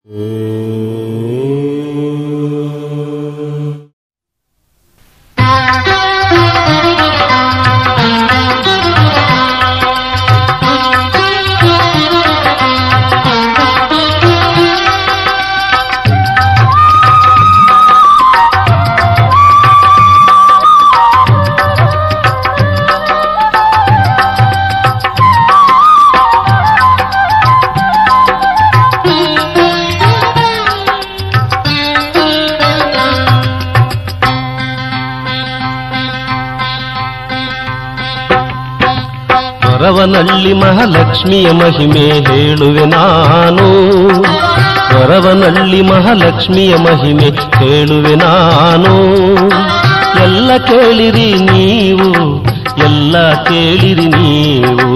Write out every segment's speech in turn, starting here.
ಹೊರವನಳ್ಳಿ ಮಹಾಲಕ್ಷ್ಮಿಯ ಮಹಿಮೆ ಹೇಳುವೆ ನಾನು ಹೊರವನಳ್ಳಿ ಮಹಾಲಕ್ಷ್ಮಿಯ ಮಹಿಮೆ ಹೇಳುವೆ ನಾನು ಎಲ್ಲ ಕೇಳಿರಿ ನೀವು ಎಲ್ಲ ಕೇಳಿರಿ ನೀವು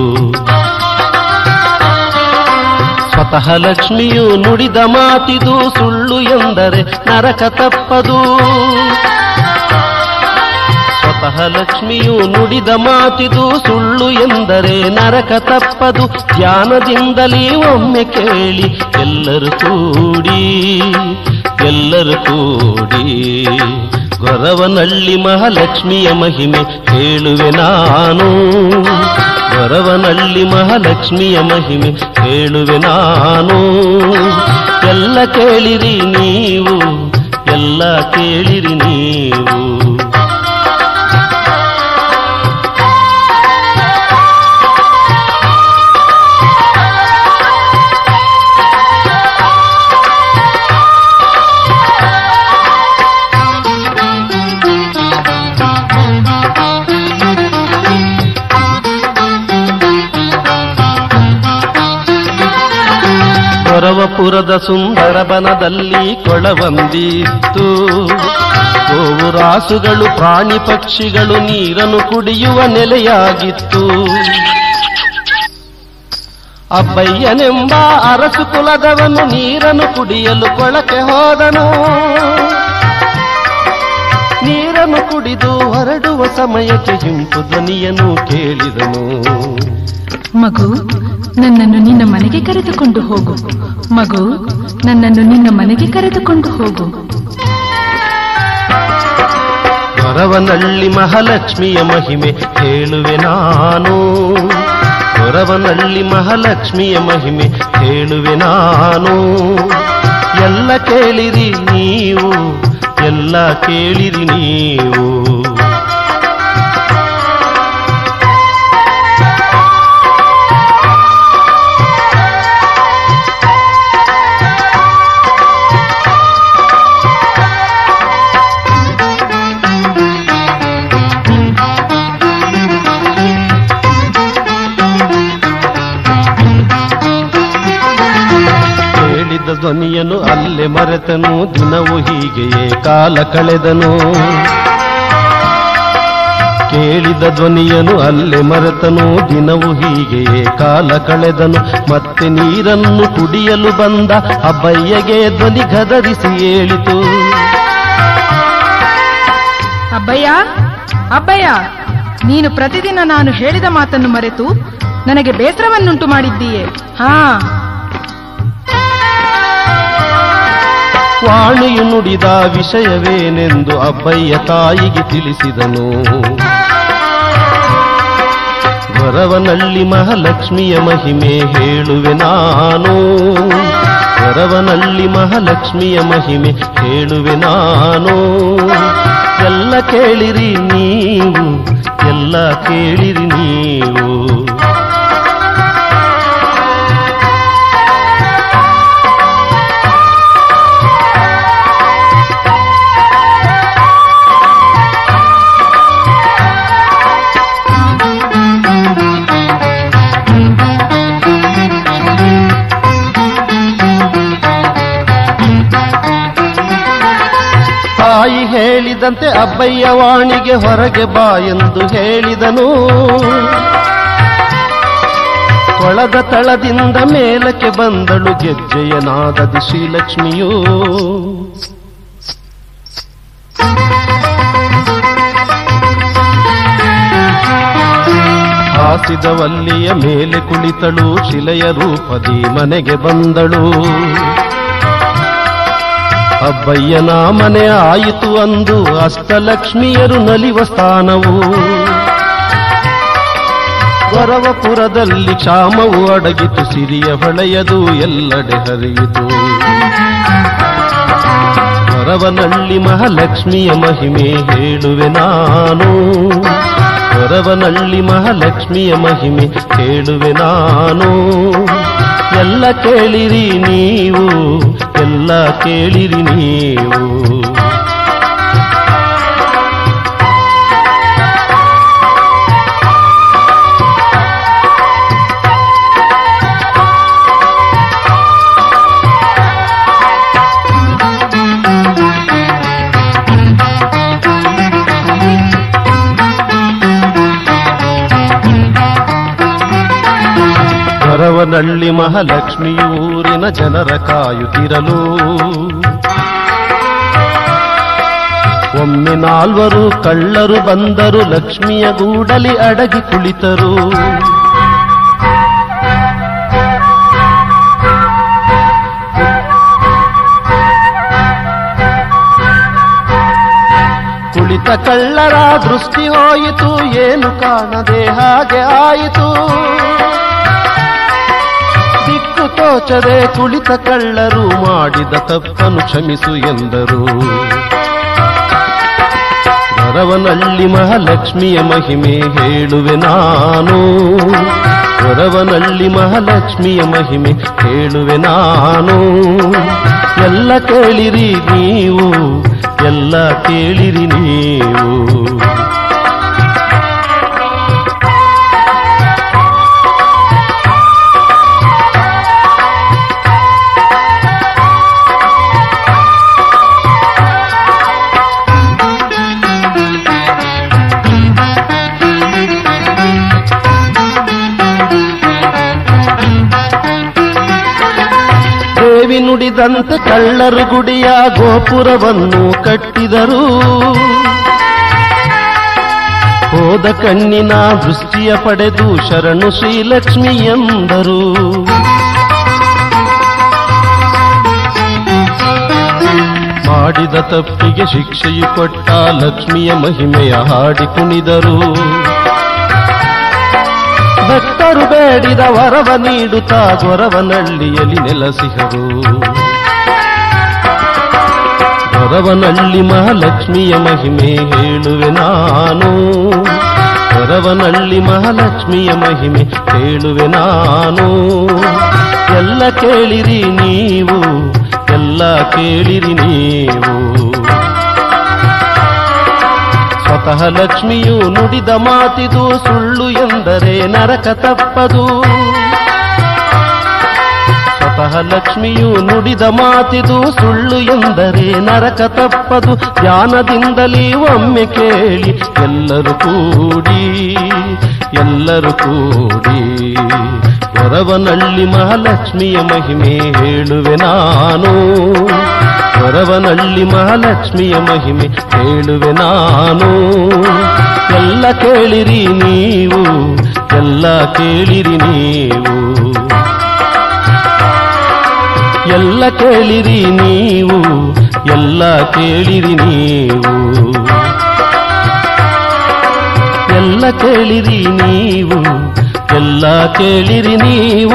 ಸ್ವತಃ ಲಕ್ಷ್ಮಿಯು ನುಡಿದ ಮಾತಿದು ಸುಳ್ಳು ಎಂದರೆ ನರಕ ತಪ್ಪದು ಸ್ವತಃ ಲಕ್ಷ್ಮಿಯು ನುಡಿದ ಮಾತಿದು ಸುಳ್ಳು ಎಂದರೆ ನರಕ ತಪ್ಪದು ಧ್ಯಾನದಿಂದಲೇ ಒಮ್ಮೆ ಕೇಳಿ ಎಲ್ಲರೂ ಕೂಡಿ ಎಲ್ಲರೂ ಕೂಡಿ ಗೊರವನಳ್ಳಿ ಮಹಾಲಕ್ಷ್ಮಿಯ ಮಹಿಮೆ ಹೇಳುವೆ ನಾನು ಗೊರವನಳ್ಳಿ ಮಹಾಲಕ್ಷ್ಮಿಯ ಮಹಿಮೆ ಹೇಳುವೆ ನಾನು ಎಲ್ಲ ಕೇಳಿರಿ ನೀವು ಎಲ್ಲ ಕೇಳಿರಿ ನೀವು ಕೊರವಪುರದ ಸುಂದರ ಬನದಲ್ಲಿ ಕೊಳವಂದಿತ್ತು ಗೋವು ರಾಸುಗಳು ಪ್ರಾಣಿ ಪಕ್ಷಿಗಳು ನೀರನ್ನು ಕುಡಿಯುವ ನೆಲೆಯಾಗಿತ್ತು ಅಬ್ಬಯ್ಯನೆಂಬ ಅರಸು ಕುಲದವನು ನೀರನ್ನು ಕುಡಿಯಲು ಕೊಳಕೆ ಹೋದನು ನೀರನ್ನು ಕುಡಿದು ಹೊರಡುವ ಸಮಯಕ್ಕೆ ಹಿಂಪು ಧ್ವನಿಯನ್ನು ಕೇಳಿದನು ಮಗು ನನ್ನನ್ನು ನಿನ್ನ ಮನೆಗೆ ಕರೆದುಕೊಂಡು ಹೋಗು ಮಗು ನನ್ನನ್ನು ನಿನ್ನ ಮನೆಗೆ ಕರೆದುಕೊಂಡು ಹೋಗು ಹೊರವನಳ್ಳಿ ಮಹಾಲಕ್ಷ್ಮಿಯ ಮಹಿಮೆ ಹೇಳುವೆ ನಾನು ಹೊರವನಳ್ಳಿ ಮಹಾಲಕ್ಷ್ಮಿಯ ಮಹಿಮೆ ಹೇಳುವೆ ನಾನು ಎಲ್ಲ ಕೇಳಿರಿ ನೀವು ಎಲ್ಲ ಕೇಳಿರಿ ನೀವು ಕೇಳಿದ ಧ್ವನಿಯನು ಅಲ್ಲೇ ಮರೆತನು ದಿನವು ಹೀಗೆಯೇ ಕಾಲ ಕಳೆದನು ಕೇಳಿದ ಧ್ವನಿಯನು ಅಲ್ಲೇ ಮರೆತನು ದಿನವು ಹೀಗೆಯೇ ಕಾಲ ಕಳೆದನು ಮತ್ತೆ ನೀರನ್ನು ಕುಡಿಯಲು ಬಂದ ಅಬ್ಬಯ್ಯಗೆ ಧ್ವನಿ ಗದರಿಸಿ ಹೇಳಿತು ಅಬ್ಬಯ್ಯ ಅಬ್ಬಯ್ಯ ನೀನು ಪ್ರತಿದಿನ ನಾನು ಹೇಳಿದ ಮಾತನ್ನು ಮರೆತು ನನಗೆ ಬೇಸರವನ್ನುಂಟು ಮಾಡಿದ್ದೀಯೆ ಹಾ ವಾಣಿಯು ನುಡಿದ ವಿಷಯವೇನೆಂದು ಅಬ್ಬಯ್ಯ ತಾಯಿಗೆ ತಿಳಿಸಿದನು ಗೊರವನಳ್ಳಿ ಮಹಾಲಕ್ಷ್ಮಿಯ ಮಹಿಮೆ ಹೇಳುವೆ ನಾನು ಗೊರವನಳ್ಳಿ ಮಹಾಲಕ್ಷ್ಮಿಯ ಮಹಿಮೆ ಹೇಳುವೆ ನಾನು ಎಲ್ಲ ಕೇಳಿರಿ ನೀವು ಎಲ್ಲ ಕೇಳಿರಿ ನೀವು ತಾಯಿ ಹೇಳಿದಂತೆ ಅಬ್ಬಯ್ಯ ವಾಣಿಗೆ ಹೊರಗೆ ಬಾ ಎಂದು ಹೇಳಿದನು ಕೊಳದ ತಳದಿಂದ ಮೇಲಕ್ಕೆ ಬಂದಳು ಗೆಜ್ಜೆಯ ನಾದದಿ ಶ್ರೀಲಕ್ಷ್ಮಿಯು ಹಾಸಿದ ವಲ್ಲಿಯ ಮೇಲೆ ಕುಳಿತಳು ಶಿಲೆಯ ರೂಪದಿ ಮನೆಗೆ ಬಂದಳು ಅಬ್ಬಯ್ಯನ ಮನೆ ಆಯಿತು ಅಂದು ಅಷ್ಟಲಕ್ಷ್ಮಿಯರು ನಲಿವ ಸ್ಥಾನವು ವರವಪುರದಲ್ಲಿ ಕ್ಷಾಮವು ಅಡಗಿತು ಸಿರಿಯ ಹೊಳೆಯದು ಎಲ್ಲೆಡೆ ಹರಿಯಿತು ವರವನಳ್ಳಿ ಮಹಾಲಕ್ಷ್ಮಿಯ ಮಹಿಮೆ ಹೇಳುವೆ ನಾನು ವರವನಳ್ಳಿ ಮಹಾಲಕ್ಷ್ಮಿಯ ಮಹಿಮೆ ಹೇಳುವೆ ನಾನು ಎಲ್ಲ ಕೇಳಿರಿ ನೀವು ಎಲ್ಲ ಕೇಳಿರಿ ನೀವು ವರವನಳ್ಳಿ ಮಹಾಲಕ್ಷ್ಮಿಯೂರಿನ ಜನರ ಕಾಯುತ್ತಿರಲು ಒಮ್ಮೆ ನಾಲ್ವರು ಕಳ್ಳರು ಬಂದರು ಲಕ್ಷ್ಮಿಯ ಗೂಡಲಿ ಅಡಗಿ ಕುಳಿತರು ಕುಳಿತ ಕಳ್ಳರ ದೃಷ್ಟಿ ಹೋಯಿತು ಏನು ಕಾಣದೆ ಹಾಗೆ ಆಯಿತು ದಿಕ್ಕು ತೋಚದೆ ಕುಳಿತ ಕಳ್ಳರು ಮಾಡಿದ ತಪ್ಪನ್ನು ಕ್ಷಮಿಸು ಎಂದರು ವರವನಳ್ಳಿ ಮಹಾಲಕ್ಷ್ಮಿಯ ಮಹಿಮೆ ಹೇಳುವೆ ನಾನು ವರವನಳ್ಳಿ ಮಹಾಲಕ್ಷ್ಮಿಯ ಮಹಿಮೆ ಹೇಳುವೆ ನಾನು ಎಲ್ಲ ಕೇಳಿರಿ ನೀವು ಎಲ್ಲ ಕೇಳಿರಿ ನೀವು ದೇವಿ ನುಡಿದಂತೆ ಕಳ್ಳರು ಗುಡಿಯ ಗೋಪುರವನ್ನು ಕಟ್ಟಿದರು ಹೋದ ಕಣ್ಣಿನ ದೃಷ್ಟಿಯ ಪಡೆದು ಶರಣು ಶ್ರೀಲಕ್ಷ್ಮಿ ಎಂದರು ಮಾಡಿದ ತಪ್ಪಿಗೆ ಶಿಕ್ಷೆಯು ಕೊಟ್ಟ ಲಕ್ಷ್ಮಿಯ ಮಹಿಮೆಯ ಹಾಡಿ ಕುಣಿದರು ಭಕ್ತರು ಬೇಡಿದ ವರವ ನೀಡುತ್ತಾ ಗೊರವನಳ್ಳಿಯಲ್ಲಿ ನೆಲಸಿಹರು ಗೊರವನಳ್ಳಿ ಮಹಾಲಕ್ಷ್ಮಿಯ ಮಹಿಮೆ ಹೇಳುವೆ ನಾನು ಗೊರವನಳ್ಳಿ ಮಹಾಲಕ್ಷ್ಮಿಯ ಮಹಿಮೆ ಹೇಳುವೆ ನಾನು ಎಲ್ಲ ಕೇಳಿರಿ ನೀವು ಎಲ್ಲ ಕೇಳಿರಿ ನೀವು ಸ್ವತಃ ಲಕ್ಷ್ಮಿಯು ನುಡಿದ ಮಾತಿದು ಸುಳ್ಳು ಎಂದರೆ ನರಕ ತಪ್ಪದು ಸ್ವತಃ ಲಕ್ಷ್ಮಿಯು ನುಡಿದ ಮಾತಿದು ಸುಳ್ಳು ಎಂದರೆ ನರಕ ತಪ್ಪದು ಧ್ಯಾನದಿಂದಲೇ ಒಮ್ಮೆ ಕೇಳಿ ಎಲ್ಲರೂ ಕೂಡಿ ಎಲ್ಲರೂ ಕೂಡಿ ಗೊರವನಳ್ಳಿ ಮಹಾಲಕ್ಷ್ಮಿಯ ಮಹಿಮೆ ಹೇಳುವೆ ನಾನು ಗೊರವನಳ್ಳಿ ಮಹಾಲಕ್ಷ್ಮಿಯ ಮಹಿಮೆ ಹೇಳುವೆ ನಾನು ಎಲ್ಲ ಕೇಳಿರಿ ನೀವು ಎಲ್ಲ ಕೇಳಿರಿ ನೀವು ಎಲ್ಲ ಕೇಳಿರಿ ನೀವು ಎಲ್ಲ ಕೇಳಿರಿ ನೀವು ಎಲ್ಲ ಕೇಳಿರಿ ನೀವು ಎಲ್ಲ ಕೇಳಿರಿ ನೀವು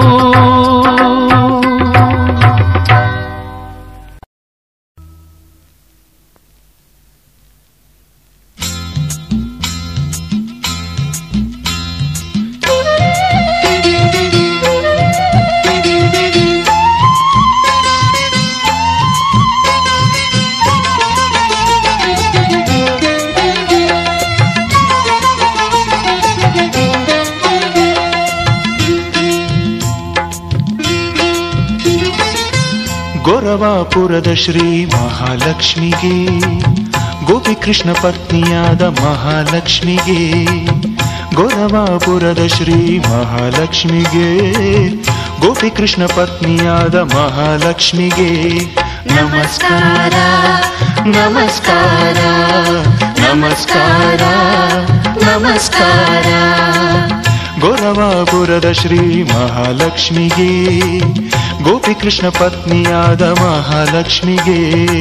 ಗೊರವಾಪುರದ ಶ್ರೀ ಮಹಾಲಕ್ಷ್ಮಿಗೆ ಗೋಪಿಕೃಷ್ಣ ಪತ್ನಿಯಾದ ಮಹಾಲಕ್ಷ್ಮಿಗೆ ಗೊರವಾಪುರದ ಶ್ರೀ ಮಹಾಲಕ್ಷ್ಮಿಗೆ ಗೋಪಿಕೃಷ್ಣ ಪತ್ನಿಯಾದ ಮಹಾಲಕ್ಷ್ಮಿಗೆ ನಮಸ್ಕಾರ ನಮಸ್ಕಾರ ನಮಸ್ಕಾರ ನಮಸ್ಕಾರ ಗೊರವಾಪುರದ ಶ್ರೀ ಮಹಾಲಕ್ಷ್ಮಿಗೆ ಗೋಪಿಕೃಷ್ಣ ಪತ್ನಿಯಾದ ಮಹಾಲಕ್ಷ್ಮಿಗೆ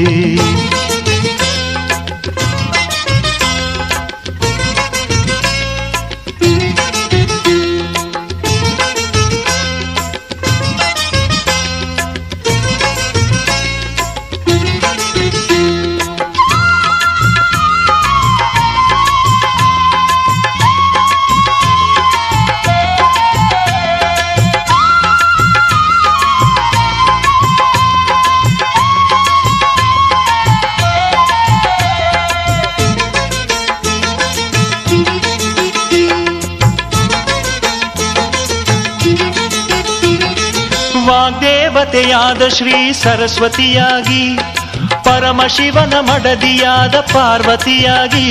ವಾಗ್ದೇವತೆಯಾದ ಶ್ರೀ ಸರಸ್ವತಿಯಾಗಿ ಪರಮಶಿವನ ಮಡದಿಯಾದ ಪಾರ್ವತಿಯಾಗಿ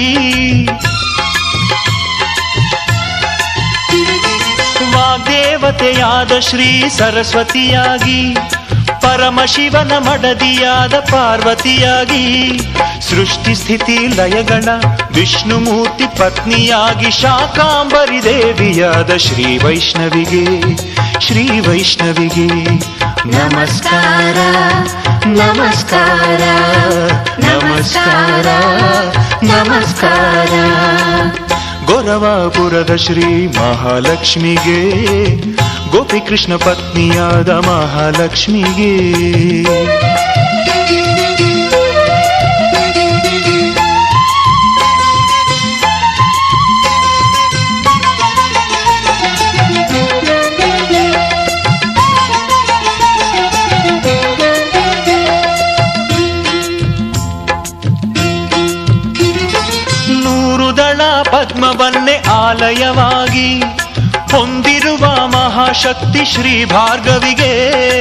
ವಾಗ್ದೇವತೆಯಾದ ಶ್ರೀ ಸರಸ್ವತಿಯಾಗಿ ಪರಮಶಿವನ ಮಡದಿಯಾದ ಪಾರ್ವತಿಯಾಗಿ ಸೃಷ್ಟಿ ಸ್ಥಿತಿ ಲಯಗಳ ವಿಷ್ಣುಮೂರ್ತಿ ಪತ್ನಿಯಾಗಿ ಶಾಕಾಂಬರಿ ದೇವಿಯಾದ ಶ್ರೀ ವೈಷ್ಣವಿಗೆ ಶ್ರೀ ವೈಷ್ಣವಿಗೆ ನಮಸ್ಕಾರ ನಮಸ್ಕಾರ ನಮಸ್ಕಾರ ನಮಸ್ಕಾರ ಗೊರವಾಪುರದ ಶ್ರೀ ಮಹಾಲಕ್ಷ್ಮಿಗೆ ಗೋಪಿಕೃಷ್ಣ ಪತ್ನಿಯಾದ ಮಹಾಲಕ್ಷ್ಮಿಗೆ ನೂರು ದಳ ಪದ್ಮವನ್ನೇ ಆಲಯವಾಗಿ ಹೊಂದಿರುವ ಮಹಾಶಕ್ತಿ ಶ್ರೀ ಭಾರ್ಗವಿಗೆ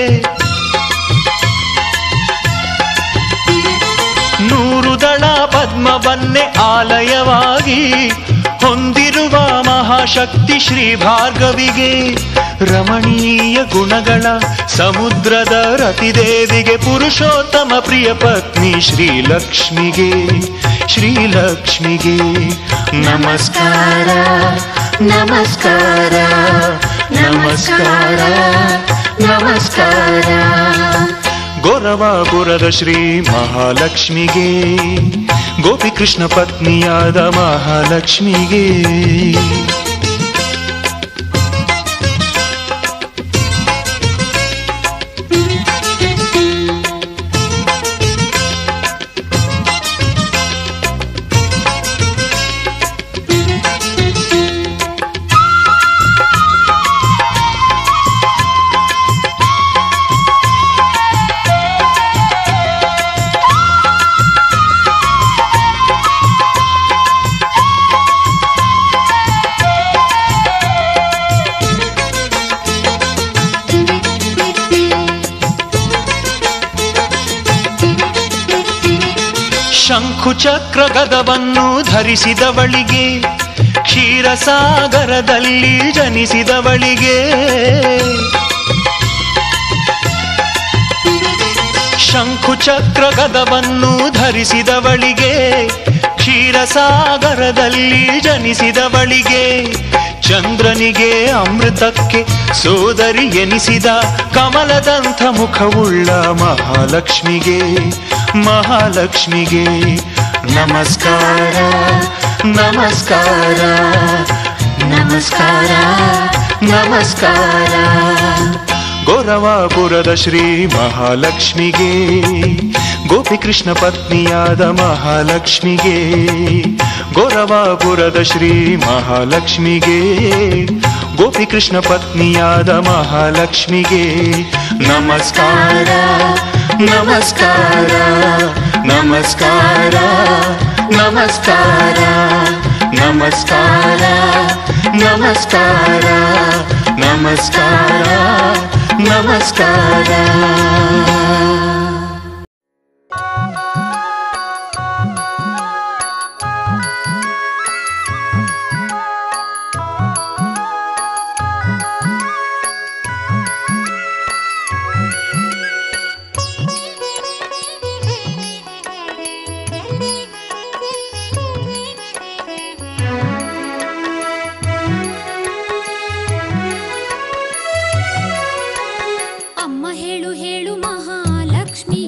ನೂರು ದಳ ಪದ್ಮವನ್ನೇ ಆಲಯವಾಗಿ ಹೊಂದಿರುವ ಮಹಾಶಕ್ತಿ ಶ್ರೀ ಭಾರ್ಗವಿಗೆ ರಮಣೀಯ ಗುಣಗಳ ಸಮುದ್ರದ ರತಿದೇವಿಗೆ ಪುರುಷೋತ್ತಮ ಪ್ರಿಯ ಪತ್ನಿ ಶ್ರೀಲಕ್ಷ್ಮಿಗೆ ಶ್ರೀಲಕ್ಷ್ಮಿಗೆ ನಮಸ್ಕಾರ ನಮಸ್ಕಾರ ನಮಸ್ಕಾರ ನಮಸ್ಕಾರ ಗೊರವಾಪುರದ ಶ್ರೀ ಮಹಾಲಕ್ಷ್ಮಿಗೆ ಗೋಪಿಕೃಷ್ಣ ಪತ್ನಿಯಾದ ಮಹಾಲಕ್ಷ್ಮಿಗೆ ಶಂಖು ಚಕ್ರ ಗದವನ್ನು ಧರಿಸಿದವಳಿಗೆ ಕ್ಷೀರಸಾಗರದಲ್ಲಿ ಜನಿಸಿದವಳಿಗೆ ಶಂಖು ಚಕ್ರ ಗದವನ್ನು ಧರಿಸಿದವಳಿಗೆ ಕ್ಷೀರಸಾಗರದಲ್ಲಿ ಜನಿಸಿದವಳಿಗೆ ಚಂದ್ರನಿಗೆ ಅಮೃತಕ್ಕೆ ಸೋದರಿ ಎನಿಸಿದ ಕಮಲದಂಥ ಮುಖವುಳ್ಳ ಮಹಾಲಕ್ಷ್ಮಿಗೆ ಮಹಾಲಕ್ಷ್ಮಿಗೆ ನಮಸ್ಕಾರ ನಮಸ್ಕಾರ ನಮಸ್ಕಾರ ನಮಸ್ಕಾರ ಗೊರವಾಪುರದ ಶ್ರೀ ಮಹಾಲಕ್ಷ್ಮಿಗೆ ಗೋಪಿಕೃಷ್ಣ ಪತ್ನಿಯಾದ ಮಹಾಲಕ್ಷ್ಮಿಗೆ ಗೊರವಾಪುರದ ಶ್ರೀ ಮಹಾಲಕ್ಷ್ಮಿಗೆ ಗೋಪಿಕೃಷ್ಣ ಪತ್ನಿಯಾದ ಮಹಾಲಕ್ಷ್ಮಿಗೆ ನಮಸ್ಕಾರ ನಮಸ್ಕಾರ ನಮಸ್ಕಾರ ನಮಸ್ಕಾರ ನಮಸ್ಕಾರ ನಮಸ್ಕಾರ ನಮಸ್ಕಾರ ನಮಸ್ಕಾರ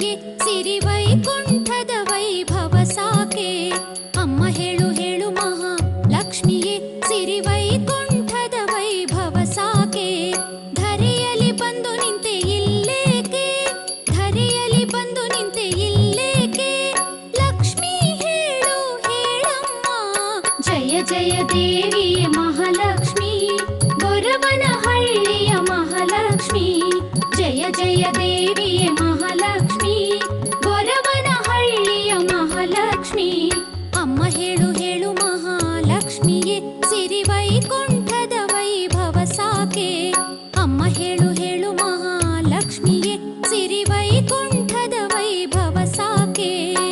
ಮಹಾಲಕ್ಷ್ಮಿಯೇ ಸಿರಿ ವೈಕುಂಠದ ವೈಭವ ಸಾಕೆ ಅಮ್ಮ ಹೇಳು ಹೇಳು ಮಹಾಲಕ್ಷ್ಮಿಯೇ ಸಿರಿ ವೈಕುಂಠದ ವೈಭವ ಸಾಕೆ ಧರೆಯಲ್ಲಿ ಬಂದು ನಿಂತೆ ಇಲ್ಲೇಕೆ ಧರೆಯಲ್ಲಿ ಬಂದು ನಿಂತೆ ಇಲ್ಲೇಕೆ ಲಕ್ಷ್ಮೀ ಹೇಳು ಹೇಳಮ್ಮ ಜಯ ಜಯ ದೇವಿಯ ಮಹಾಲಕ್ಷ್ಮಿ ಗೊರವನಹಳ್ಳಿಯ ಮಹಾಲಕ್ಷ್ಮಿ ಜಯ ಜಯ ದೇವಿಯ ಮಹಾಲಕ್ಷ್ಮಿ ಗೊರವನಹಳ್ಳಿಯ ಮಹಾಲಕ್ಷ್ಮಿ ಅಮ್ಮ ಹೇಳು ಹೇಳು ಮಹಾಲಕ್ಷ್ಮಿಯೇ ಸಿರಿ ವೈಕುಂಠದ ವೈಭವ ಸಾಕೆ ಅಮ್ಮ ಹೇಳು ಹೇಳು ಮಹಾಲಕ್ಷ್ಮಿಯೇ ಸಿರಿ ವೈಕುಂಠದ ವೈಭವ ಸಾಕೆ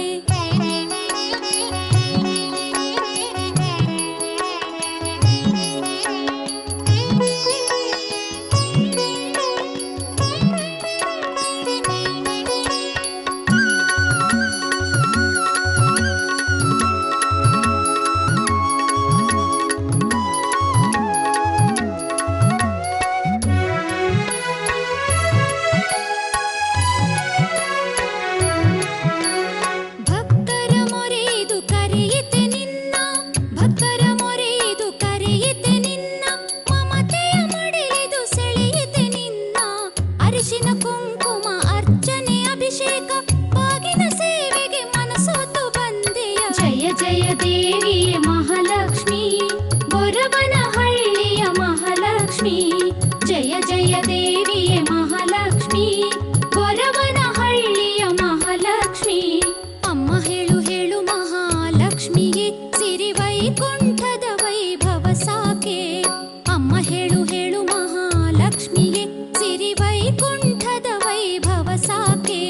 ಭಕ್ತರ ಮೊರೆದು ಕರೆಯಿತೆ ನಿನ್ನ ಭಕ್ತರ ಮೊರೆದು ಕರೆಯಿತೆ ನಿನ್ನ ಮಮತೆಯ ಮಡಿಲಿದು ಸೆಳೆಯಿತೆ ನಿನ್ನ ಅರಿಶಿನ ಕುಂಕುಮ ಅರ್ಚನೆ ಅಭಿಷೇಕ ಬಾಗಿನ ಸೇವೆಗೆ ಮನಸೋತು ಬಂದೆಯ ಜಯ ಜಯ ದೇವಿಯ ಮಹಾಲಕ್ಷ್ಮಿ ಗೊರವನಹಳ್ಳಿಯ ಮಹಾಲಕ್ಷ್ಮಿ ಜಯ ಜಯ ದೇವಿಯ ಮಹಾಲಕ್ಷ್ಮಿ ಗೊರವನಹಳ್ಳಿಯ ಮಹಾಲಕ್ಷ್ಮಿ ಅಮ್ಮ ಹೇಳು ಹೇಳು ಮಹಾಲಕ್ಷ್ಮಿಯೇ ಸಿರಿ ವೈಕುಂಠದ ವೈಭವ ಸಾಕೆ ಅಮ್ಮ ಹೇಳು ಹೇಳು ಮಹಾಲಕ್ಷ್ಮಿಯೇ ಸಿರಿ ವೈಕುಂಠದ ವೈಭವ ಸಾಕೆ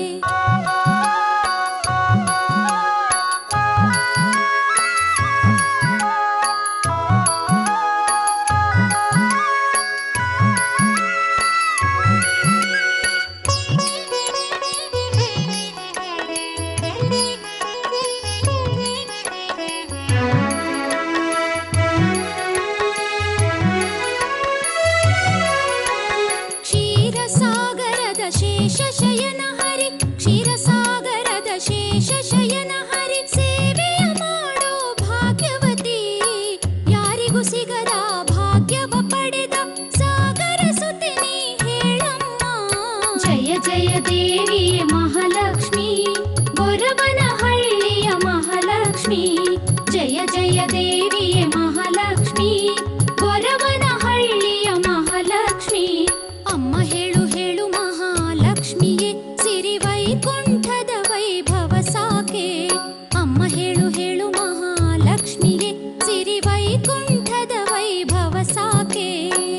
ಕ್ಷೀರಸಾಗರದ ಶೇಷ ಶಯನ ಹರಿ ಕ್ಷೀರಸಾಗರದ ಶೇಷ ಶಯನ ಹರಿ ಸೇವೆಯ ಮಾಡೋ ಭಾಗ್ಯವತಿ ಯಾರಿಗೂ ಸಿಗದ ಭಾಗ್ಯವ ಪಡೆದ ಸಾಗರ ಸುತಿ ನೀ ಹೇಳಮ್ಮ ಜಯ ಜಯ ದೇವಿಯ ಮಹಾಲಕ್ಷ್ಮಿ ಗೊರವನಹಳ್ಳಿಯ ಮಹಾಲಕ್ಷ್ಮಿ ಜಯ ಜಯ ದೇವಿಯ ಮಹಾಲಕ್ಷ್ಮಿ ಗೊರವನಹಳ್ಳಿಯ ಮಹಾಲಕ್ಷ್ಮಿ ಅಮ್ಮ ಹೇಳು ಹೇಳು ಮಹಾಲಕ್ಷ್ಮಿಯೇ ಸಿರಿ ವೈಕುಂಠದ ವೈಭವ ಸಾಕೆ ಅಮ್ಮ ಹೇಳು ಹೇಳು ಮಹಾಲಕ್ಷ್ಮಿಯೇ ಸಿರಿ ವೈಕುಂಠದ ವೈಭವ ಸಾಕೆ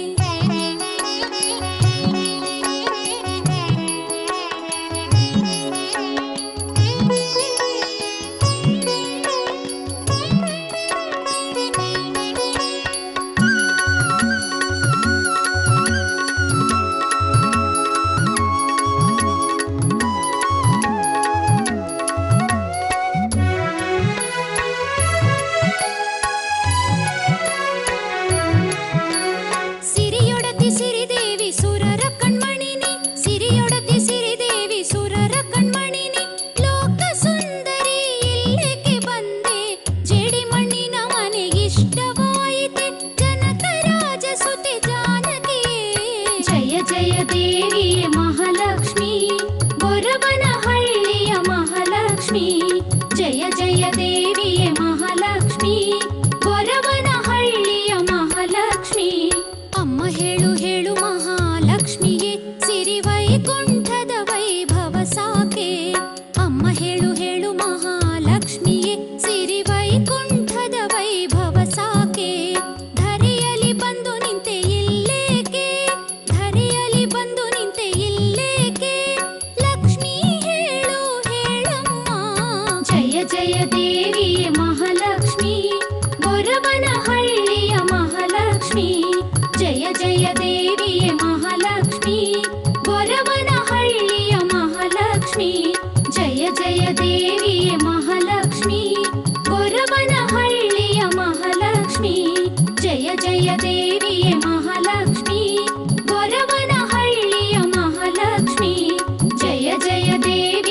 ಸಿರಿಯೊಡತಿ ಸಿರಿದೇವಿ ಸುರರ ಕಣ್ಮಣಿನಿ ಸಿರಿಯೊಡತಿ ಸಿರಿದೇವಿ ಸುರರ ಕಣ್ಮಣಿನಿ ಲೋಕ ಸುಂದರಿ ಇಲ್ಲೇಕೆ ಬಂದೆ ಜೇಡಿ ಮಣ್ಣಿನ ಮನೆಗಿಷ್ಟವಾಯಿತೆ ಜನಕ ರಾಜ ಸುತೆ ಜಾನಕಿಯೇ ಜಯ ಜಯ ದೇವಿಯ ಮಹಾಲಕ್ಷ್ಮಿ ಗೊರವನಹಳ್ಳಿಯ ಮಹಾಲಕ್ಷ್ಮಿ ಜಯ ಜಯ ದೇವಿಯ ಮಹಾಲಕ್ಷ್ಮಿ ಗೊರವನಹಳ್ಳಿಯ ಮಹಾಲಕ್ಷ್ಮಿ ಅಮ್ಮ ಹೇಳು ಹೇಳು ಮಹಾಲಕ್ಷ್ಮಿಯೇ ಸಿರಿ ವೈಕುಂಠದ ವೈಭವ ಸಾಕೆ ಅಮ್ಮ ಹೇಳು ಹೇಳು ಮಹಾಲಕ್ಷ್ಮಿಯೇ ಸಿರಿ ವೈಕುಂಠದ ವೈಭವ ಸಾಕೆ ಧರೆಯಲ್ಲಿ ಬಂದು ನಿಂತೆ ಇಲ್ಲೇಕೆ ಧರೆಯಲ್ಲಿ ಬಂದು ನಿಂತೆ ಇಲ್ಲೇಕೆ ಲಕ್ಷ್ಮೀ ಹೇಳು ಹೇಳಮ್ಮ ಜಯ ಜಯ ದೇವಿಯ ಮಹಾಲಕ್ಷ್ಮಿ ಗೊರವನಹಳ್ಳಿಯ ಮಹಾಲಕ್ಷ್ಮಿ ಜಯ ಜಯ ದೇವಿಯ ಮಹಾಲಕ್ಷ್ಮಿ ಗೊರವನಹಳ್ಳಿಯ ಮಹಾಲಕ್ಷ್ಮಿ ಜಯ ಜಯ ದೇವಿಯ ಮಹಾಲಕ್ಷ್ಮಿ ಗೊರವನಹಳ್ಳಿಯ ಮಹಾಲಕ್ಷ್ಮಿ ಜಯ ಜಯ ದೇವಿಯ ಮಹಾಲಕ್ಷ್ಮಿ ಗೊರವನಹಳ್ಳಿಯ ಮಹಾಲಕ್ಷ್ಮಿ ಜಯ ಜಯ ದೇವಿ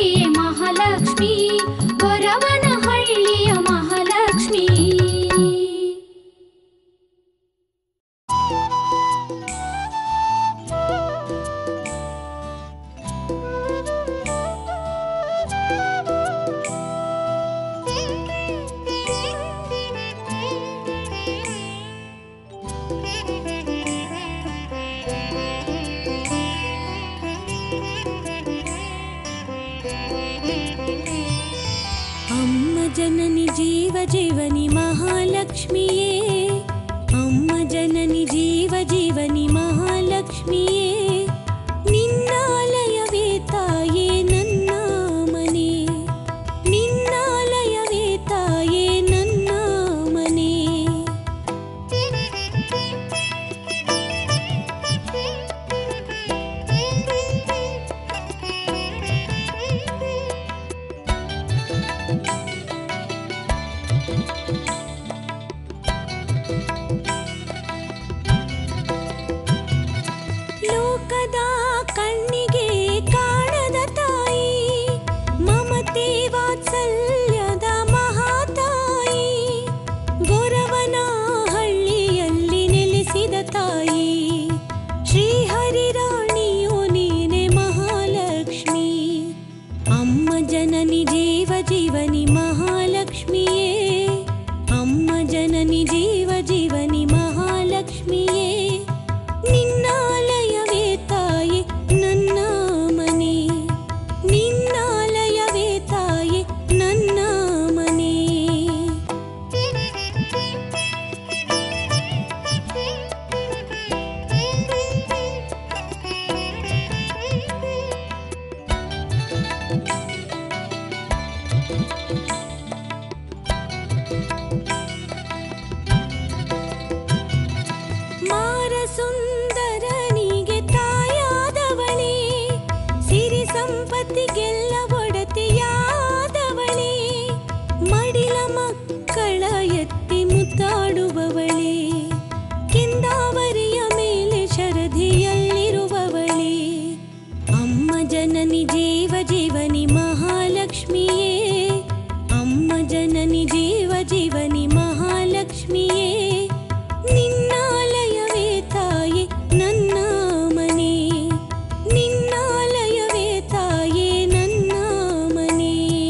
ಜನನಿ ಜೀವ ಜೀವನಿ ಮಹಾಲಕ್ಷ್ಮಿಯೇ ಅಮ್ಮ ಜನನಿ ಜೀವ ಜೀವನಿ ಮಹಾಲಕ್ಷ್ಮಿಯೇ ನಿನ್ನಾಲಯವೇ ತಾಯೇ ನನ್ನ ಮನೆ ನಿನ್ನಾಲಯವೇ ತಾಯೇ ನನ್ನ ಮನೆ ಲೋಕದ ಕಣ್ಣಿಗೆ ಕಾಣದ ತಾಯಿ ಮಮತೆ ವಾತ್ಸಲ್ಯದ ಮಹಾತಾಯಿ ಗೊರವನ ಹಳ್ಳಿಯಲ್ಲಿ ನೆಲೆಸಿದ ತಾಯಿ ಶ್ರೀಹರಿರಾಣಿಯು ನೀನೆ ಮಹಾಲಕ್ಷ್ಮಿ ಅಮ್ಮ ಜನನಿ ಜೀವ ಜೀವನಿ ಮಹಾಲಕ್ಷ್ಮಿಯೇ ಅಮ್ಮ ಜನನಿ ಜೀವ ಜೀವನಿ ಮಹಾಲಕ್ಷ್ಮಿಯೇ ನಿನ್ನಾಲಯವೇ ತಾಯಿ ನನ್ನ ಮನೆ ನಿನ್ನಾಲಯವೇ ತಾಯಿ ನನ್ನ ಮನೆ ಮಾರ ಸುಂದರನಿಗೆ ತಾಯಾದವಳೇ ಸಿರಿ ಸಂಪತ್ತಿಗೆಲ್ಲ ಒಡತಿಯಾದವಳೇ ಮಡಿಲ ಮಕ್ಕಳ ಎತ್ತಿ ಮುತ್ತಾಡುವವಳೇ ಕೆಂದಾವರಿಯ ಮೇಲೆ ಶರಧಿಯಲ್ಲಿರುವವಳೇ ಅಮ್ಮ ಜನನಿ ಜೀವ ಜೀವನಿ ಮಹಾಲಕ್ಷ್ಮಿಯೇ ಅಮ್ಮ ಜನನಿ ಜೀವ ಜೀವನಿ ಮಹಾಲಕ್ಷ್ಮಿಯೇ ನಿನ್ನಾಲಯವೇ ತಾಯಿ ನನ್ನ ಮನೆ ನಿನ್ನಾಲಯವೇ ತಾಯೇ ನನ್ನ ಮನೆ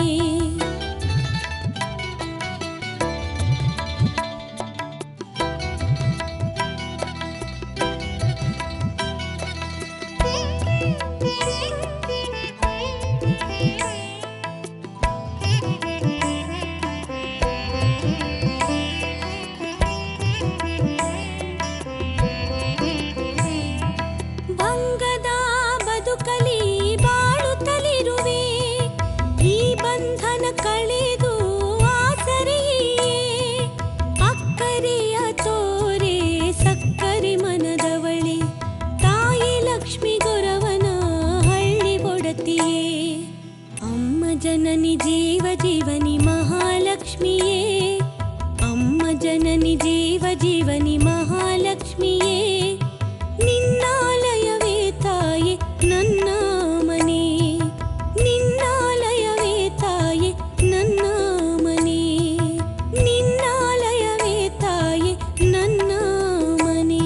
ಭಂಗದ ಬದುಕಲಿ ಬಾಳುತ್ತಲಿರುವೆ ಈ ಬಂಧನ ಕಳೆದು ಆಸರೆಯೇ ಅಕ್ಕರೆಯ ತೋರೆ ಸಕ್ಕರೆ ಮನದವಳೆ ತಾಯಿ ಲಕ್ಷ್ಮಿ ಗೊರವನ ಹಳ್ಳಿ ಬೊಡತಿಯೇ ಅಮ್ಮ ಜನನಿ ಜೀವ ಜೀವನಿ ಮಹಾಲಕ್ಷ್ಮಿಯೇ ಅಮ್ಮ ಜನನಿ ಜೀವ ಜೀವನಿ ಮಹಾಲಕ್ಷ್ಮಿಯೇ ನಿನ್ನಾಲಯವೇ ತಾಯಿ ನನ್ನ ಮನೆ ನಿನ್ನಾಲಯವೇ ತಾಯಿ ನನ್ನ ಮನೆ ನಿನ್ನಾಲಯವೇ ತಾಯಿ ನನ್ನ ಮನೆ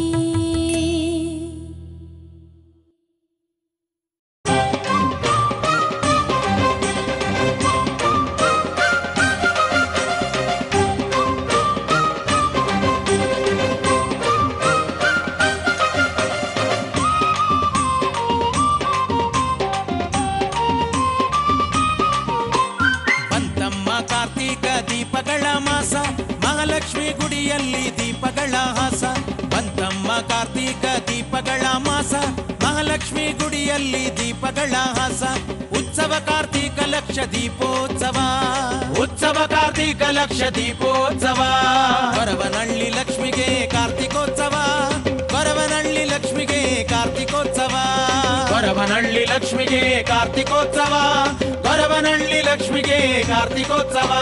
ಬಂತಮ್ಮ ಕಾರ್ತೀಕ ದೀಪಗಳ ಮಾಸ ಮಹಾಲಕ್ಷ್ಮಿ ಗುಡಿಯಲ್ಲಿ ದೀಪಗಳ ಹಾಸ ಬಂತಮ್ಮ ಕಾರ್ತೀಕ ದೀಪಗಳ ಮಾಸ ಮಹಾಲಕ್ಷ್ಮಿ ಗುಡಿಯಲ್ಲಿ ದೀಪಗಳ ಹಾಸ ಉತ್ಸವ ಕಾರ್ತೀಕ ಲಕ್ಷ ದೀಪೋತ್ಸವ ಉತ್ಸವ ಕಾರ್ತೀಕ ಲಕ್ಷ ದೀಪೋತ್ಸವ ಕೊರವನಹಳ್ಳಿ ಲಕ್ಷ್ಮಿಗೆ ಕಾರ್ತಿಕೋತ್ಸವ ಕೊರವನಹಳ್ಳಿ ಲಕ್ಷ್ಮಿಗೆ ಕಾರ್ತಿಕೋತ್ಸವ ಕೊರವನಹಳ್ಳಿ ಲಕ್ಷ್ಮಿಗೆ ಕಾರ್ತಿಕೋತ್ಸವ ಕೊರವನಹಳ್ಳಿ ಲಕ್ಷ್ಮಿಗೆ ಕಾರ್ತಿಕೋತ್ಸವ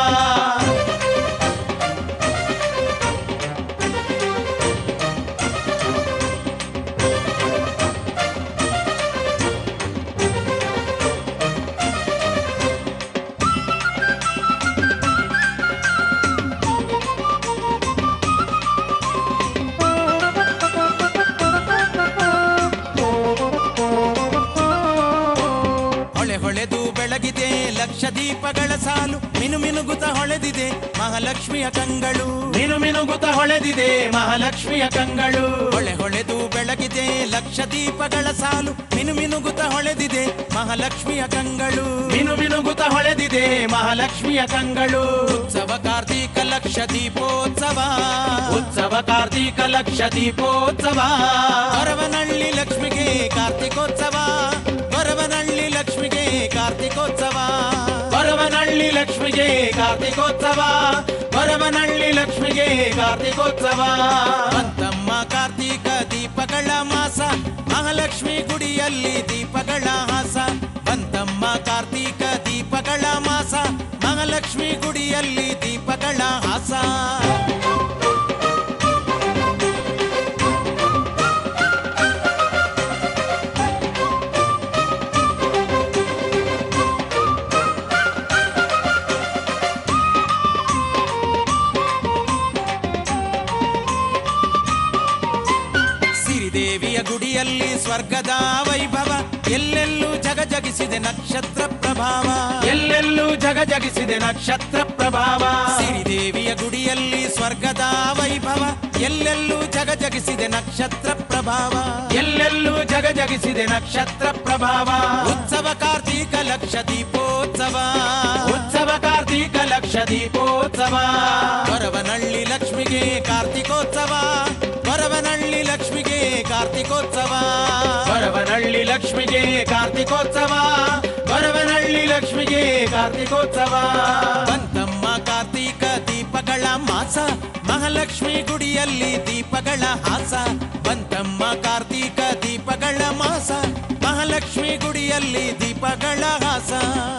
ಹೊಳೆ ಹೊಳೆದು ಬೆಳಗಿದೆ ಲಕ್ಷ ದೀಪಗಳ ಸಾಲು ಮಿನು ಮಿನುಗುತ ಹೊಳೆದಿದೆ ಮಹಾಲಕ್ಷ್ಮಿಯ ಕಂಗಳು ಮಿನು ಮಿನುಗುತ ಹೊಳೆದಿದೆ ಮಹಾಲಕ್ಷ್ಮಿಯ ಕಂಗಳು ಹೊಳೆ ಹೊಳೆದು ಬೆಳಗಿದೆ ಲಕ್ಷ ದೀಪಗಳ ಸಾಲು ಮಿನು ಮಿನುಗುತ ಹೊಳೆದಿದೆ ಮಹಾಲಕ್ಷ್ಮಿಯ ಕಂಗಳು ಮಿನು ಮಿನುಗುತ ಹೊಳೆದಿದೆ ಹೊಳೆದಿದೆ ಮಹಾಲಕ್ಷ್ಮಿಯ ಕಂಗಳು ಉತ್ಸವ ಕಾರ್ತೀಕ ಲಕ್ಷ ದೀಪೋತ್ಸವ ಉತ್ಸವ ಕಾರ್ತೀಕ ಲಕ್ಷ ದೀಪೋತ್ಸವ ಹೊರವನಹಳ್ಳಿ ಲಕ್ಷ್ಮಿಗೆ ಕಾರ್ತಿಕೋತ್ಸವ ಹೊರವನಹಳ್ಳಿ ಲಕ್ಷ್ಮಿಗೆ ಕಾರ್ತಿಕೋತ್ಸವ ಹೊರವನಹಳ್ಳಿ ಲಕ್ಷ್ಮಿಗೆ ಕಾರ್ತಿಕೋತ್ಸವ ಹೊರವನಹಳ್ಳಿ ಲಕ್ಷ್ಮಿಗೆ ಕಾರ್ತಿಕೋತ್ಸವ ಬಂತಮ್ಮ ಕಾರ್ತೀಕ ದೀಪಗಳ ಮಾಸ ಮಹಾಲಕ್ಷ್ಮಿ ಗುಡಿಯಲ್ಲಿ ದೀಪಗಳ ಹಾಸ ಬಂತಮ್ಮ ಕಾರ್ತೀಕ ದೀಪಗಳ ಮಾಸ ಮಹಾಲಕ್ಷ್ಮಿ ಗುಡಿಯಲ್ಲಿ ದೀಪಗಳ ಹಾಸ ಸಿರಿದೇವಿಯ ಗುಡಿಯಲ್ಲಿ ಸ್ವರ್ಗದ ವೈಭವ ಎಲ್ಲೆಲ್ಲೂ ಜಗ ಜಗಿಸಿದೆ ನಕ್ಷತ್ರ ಪ್ರಭಾವ ಎಲ್ಲೆಲ್ಲೂ ಜಗ ಜಗಿಸಿದೆ ನಕ್ಷತ್ರ ಪ್ರಭಾವ ಸಿರಿದೇವಿಯ ಗುಡಿಯಲ್ಲಿ ಸ್ವರ್ಗದ ವೈಭವ ಎಲ್ಲೆಲ್ಲೂ ಜಗ ಜಗಿಸಿದೆ ನಕ್ಷತ್ರ ಪ್ರಭಾವ ಎಲ್ಲೆಲ್ಲೂ ಜಗ ಜಗಿಸಿದೆ ನಕ್ಷತ್ರ ಪ್ರಭಾವ ಉತ್ಸವ ಕಾರ್ತೀಕ ಲಕ್ಷ ದೀಪೋತ್ಸವ ಉತ್ಸವ ಕಾರ್ತೀಕ ಲಕ್ಷ ದೀಪೋತ್ಸವ ಹೊರವನಹಳ್ಳಿ ಲಕ್ಷ್ಮಿಗೆ ಕಾರ್ತಿಕೋತ್ಸವ ಹೊರವನಹಳ್ಳಿ ಲಕ್ಷ್ಮಿಗೆ ಕಾರ್ತಿಕೋತ್ಸವ ಹೊರವನಹಳ್ಳಿ ಲಕ್ಷ್ಮಿಗೆ ಕಾರ್ತಿಕೋತ್ಸವ ಹೊರವನಹಳ್ಳಿ ಲಕ್ಷ್ಮಿಗೆ ಕಾರ್ತಿಕೋತ್ಸವ ಬಂತಮ್ಮ ಕಾರ್ತೀಕ ದೀಪಗಳ ಮಾಸ ಮಹಾಲಕ್ಷ್ಮಿ ಗುಡಿಯಲ್ಲಿ ದೀಪಗಳ ಹಾಸ ಬಂತಮ್ಮ ಕಾರ್ತೀಕ ದೀಪಗಳ ಮಾಸ ಮಹಾಲಕ್ಷ್ಮಿ ಗುಡಿಯಲ್ಲಿ ದೀಪಗಳ ಹಾಸ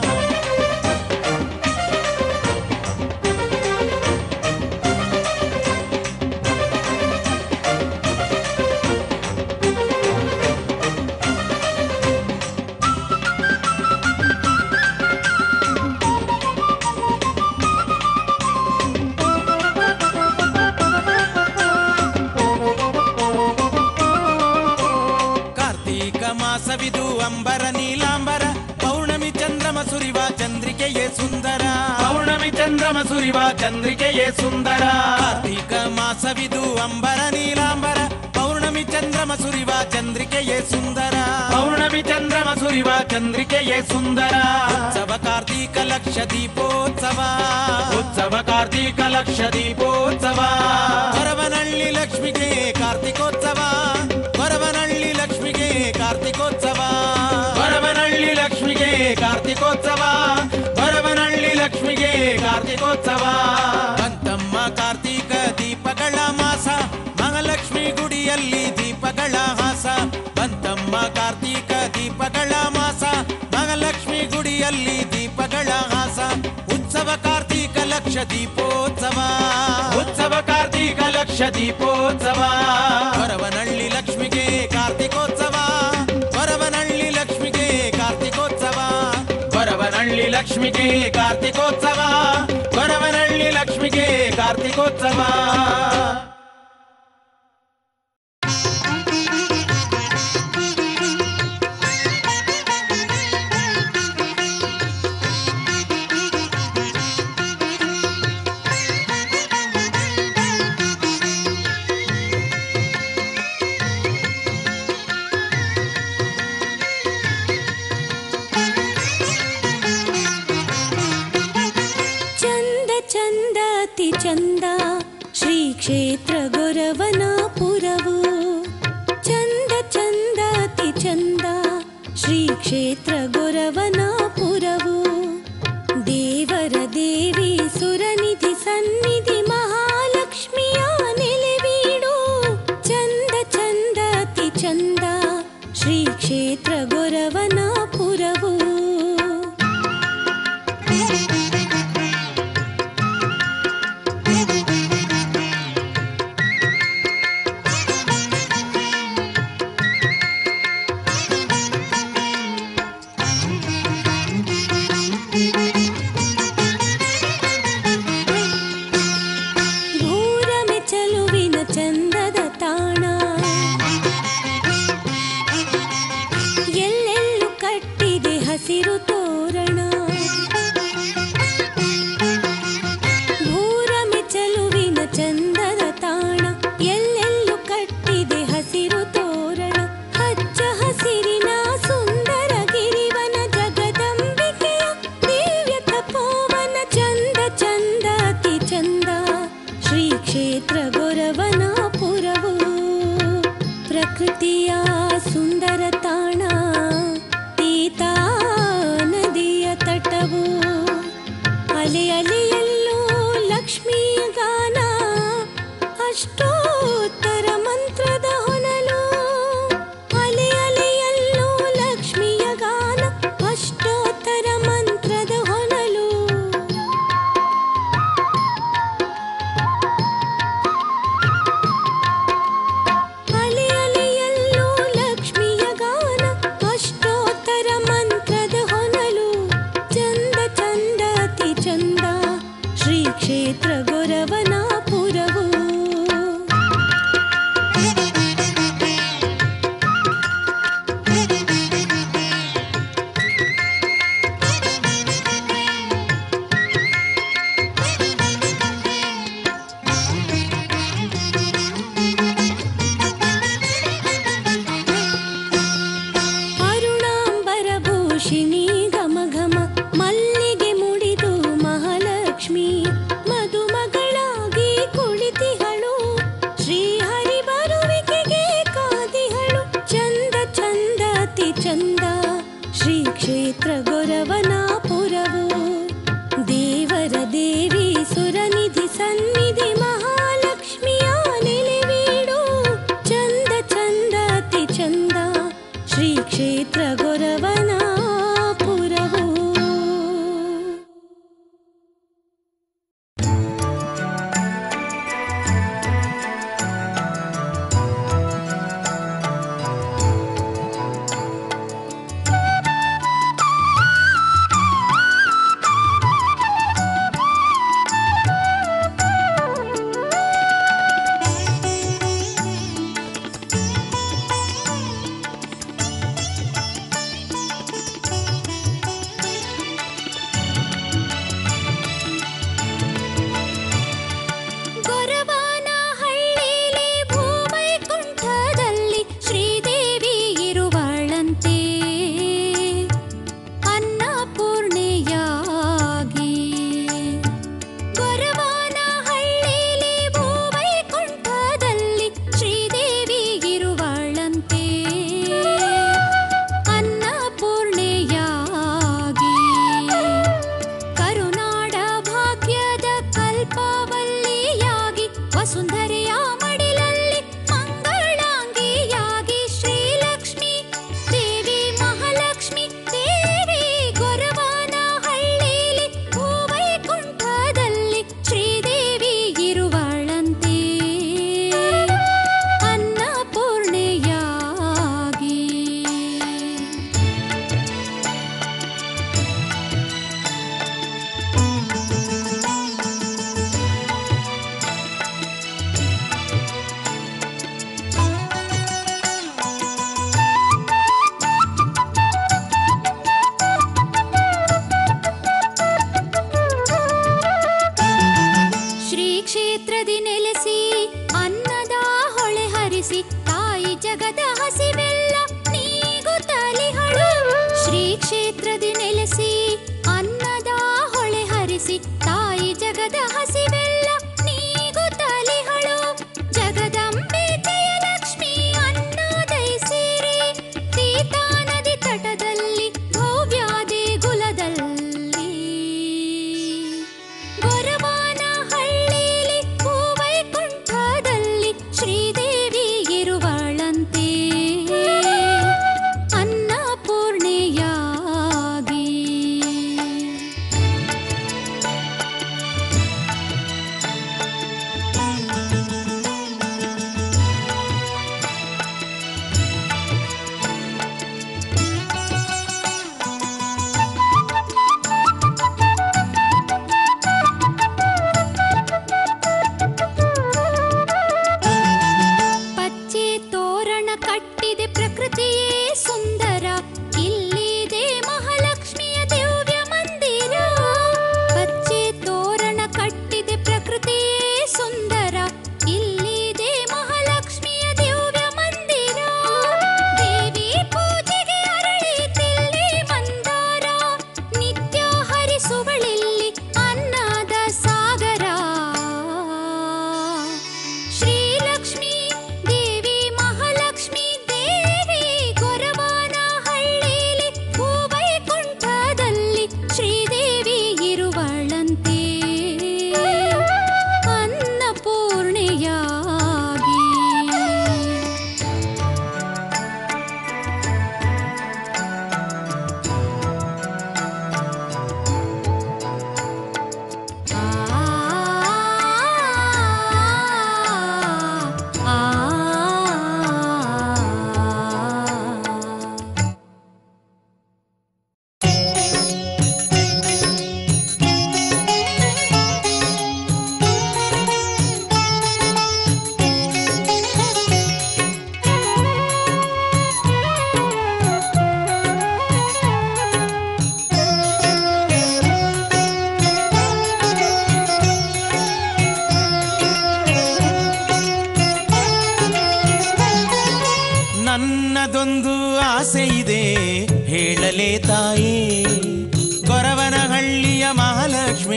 ಕಾರ್ತೀಕ ಮಾಸವಿದು ಅಂಬರ ನೀಲಾಂಬರ ಪೌರ್ಣಮಿ ಚಂದ್ರಮ ಸುರಿವ ಚಂದ್ರಿಕೆಯೇ ಸುಂದರ ಪೌರ್ಣಮಿ ಚಂದ್ರಮ ಸುರಿವ ಚಂದ್ರಿಕೆಯೇ ಸುಂದರ ಕಾರ್ತೀಕ ಮಾಸವಿದು ಅಂಬರ ನೀಲಾಂಬರ ಪೌರ್ಣಮಿ ಚಂದ್ರಮ ಸುರಿವ ಚಂದ್ರಿಕೆಯೇ ಸುಂದರ ಪೌರ್ಣಮಿ ಚಂದ್ರಮ ಸುರಿವ ಚಂದ್ರಿಕೆಯೇ ಸುಂದರ ಉತ್ಸವ ಕಾರ್ತೀಕ ಲಕ್ಷ ದೀಪೋತ್ಸವ ಉತ್ಸವ ಕಾರ್ತೀಕ ಲಕ್ಷ ದೀಪೋತ್ಸವ ಹೊರವನಹಳ್ಳಿ ಲಕ್ಷ್ಮಿಗೆ ಕಾರ್ತಿಕೋತ್ಸವ ಹೊರವನಹಳ್ಳಿ ಲಕ್ಷ್ಮಿಗೆ ಕಾರ್ತಿಕೋತ್ಸವ ಹೊರವನಹಳ್ಳಿ ಲಕ್ಷ್ಮಿಗೆ ಕಾರ್ತಿಕೋತ್ಸವ ಹೊರವನಹಳ್ಳಿ ಲಕ್ಷ್ಮಿಗೆ ಕಾರ್ತಿಕೋತ್ಸವ ಬಂತಮ್ಮ ಕಾರ್ತೀಕ ದೀಪಗಳ ಮಾಸ ಮಹಾಲಕ್ಷ್ಮಿ ಗುಡಿಯಲ್ಲಿ ದೀಪಗಳ ಹಾಸ ಬಂತಮ್ಮ ಕಾರ್ತೀಕ ದೀಪಗಳ ಮಾಸ ಮಹಾಲಕ್ಷ್ಮಿ ಗುಡಿಯಲ್ಲಿ ದೀಪಗಳ ಹಾಸ ಉತ್ಸವ ಕಾರ್ತೀಕ ಲಕ್ಷ ದೀಪೋತ್ಸವ ಉತ್ಸವ ಕಾರ್ತೀಕ ಲಕ್ಷ ದೀಪೋತ್ಸವ ಹೊರವನಹಳ್ಳಿ ಲಕ್ಷ್ಮಿಗೆ ಕಾರ್ತಿಕೋತ್ಸವ ಹೊರವನಹಳ್ಳಿ ಲಕ್ಷ್ಮಿಗೆ ಕಾರ್ತಿಕೋತ್ಸವ ಹೊರವನಹಳ್ಳಿ ಲಕ್ಷ್ಮಿಗೆ ಕಾರ್ತಿಕೋತ್ಸವ ಹೊರವನಹಳ್ಳಿ ಲಕ್ಷ್ಮಿಗೆ ಕಾರ್ತಿಕೋತ್ಸವ ಚಂದ ಚಂದ ಅತಿ ಚಂದ ಶ್ರೀ ಕ್ಷೇತ್ರ ಗೊರವನಾಪುರವು ಚಂದ ಚಂದ ಅತಿ ಚಂದ ಶ್ರೀ ಕ್ಷೇತ್ರ ಗೊರವನಾಪುರವು ದೇವರ ದೇವಿ ಸುರನಿಧಿ ಸನ್ನಿಧಿ ಮಹಾಲಕ್ಷ್ಮಿಯ ನೆಲೆವೀಡು ಚಂದ ಚಂದ ಅತಿ ಚಂದ ಶ್ರೀ ಕ್ಷೇತ್ರ ಗೊರವನಾಪುರವು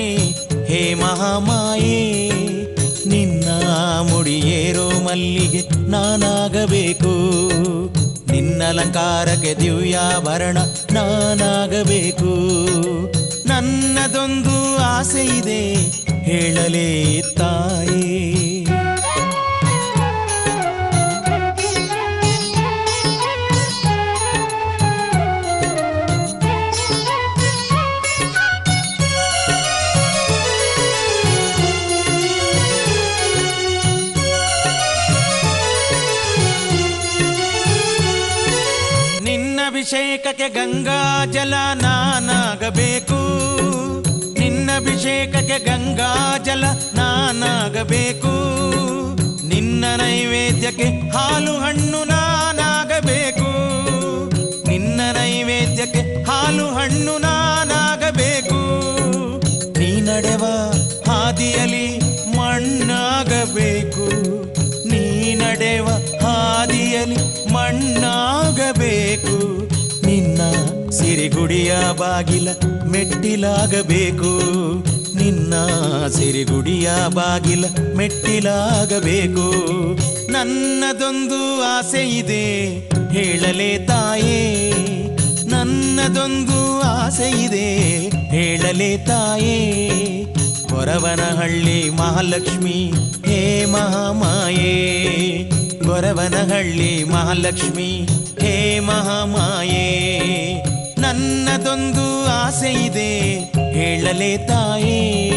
ಹೇ ಮಹಾಮಾಯೇ ನಿನ್ನ ಮುಡಿಯೇರೋ ಮಲ್ಲಿಗೆ ನಾನಾಗಬೇಕು ನಿನ್ನಲಂಕಾರಕ್ಕೆ ದಿವ್ಯಾಭರಣ ನಾನಾಗಬೇಕು ನನ್ನದೊಂದು ಆಸೆ ಇದೆ ಹೇಳಲೇ ತಾಯೇ ನಿನ್ನಭಿಷೇಕಕ್ಕೆ ಗಂಗಾ ಜಲ ನಾನಾಗಬೇಕು ನಿನ್ನಭಿಷೇಕಕ್ಕೆ ಗಂಗಾ ಜಲ ನಾನಾಗಬೇಕು ನಿನ್ನ ನೈವೇದ್ಯಕ್ಕೆ ಹಾಲು ಹಣ್ಣು ನಾನಾಗಬೇಕು ನಿನ್ನ ನೈವೇದ್ಯಕ್ಕೆ ಹಾಲು ಹಣ್ಣು ನಾನಾಗಬೇಕು ನೀ ನಡೆವ ಹಾದಿಯಲಿ ಮಣ್ಣಾಗಬೇಕು ನೀ ನಡೆವ ಹಾದಿಯಲಿ ಮಣ್ಣಾಗಬೇಕು ನಿನ್ನ ಸಿರಿಗುಡಿಯ ಬಾಗಿಲ ಮೆಟ್ಟಿಲಾಗಬೇಕು ನಿನ್ನ ಸಿರಿಗುಡಿಯ ಬಾಗಿಲ ಮೆಟ್ಟಿಲಾಗಬೇಕು ನನ್ನದೊಂದು ಆಸೆ ಇದೆ ಹೇಳಲೇ ತಾಯೇ ನನ್ನದೊಂದು ಆಸೆ ಇದೆ ಹೇಳಲೇ ತಾಯೇ ಗೊರವನಹಳ್ಳಿ ಮಹಾಲಕ್ಷ್ಮಿ ಹೇ ಮಹಾಮಾಯೇ ಗೊರವನಹಳ್ಳಿ ಮಹಾಲಕ್ಷ್ಮಿ ಹೇ ಮಹಾಮಾಯೇ ನನ್ನದೊಂದು ಆಸೆ ಇದೆ ಹೇಳಲೇ ತಾಯೇ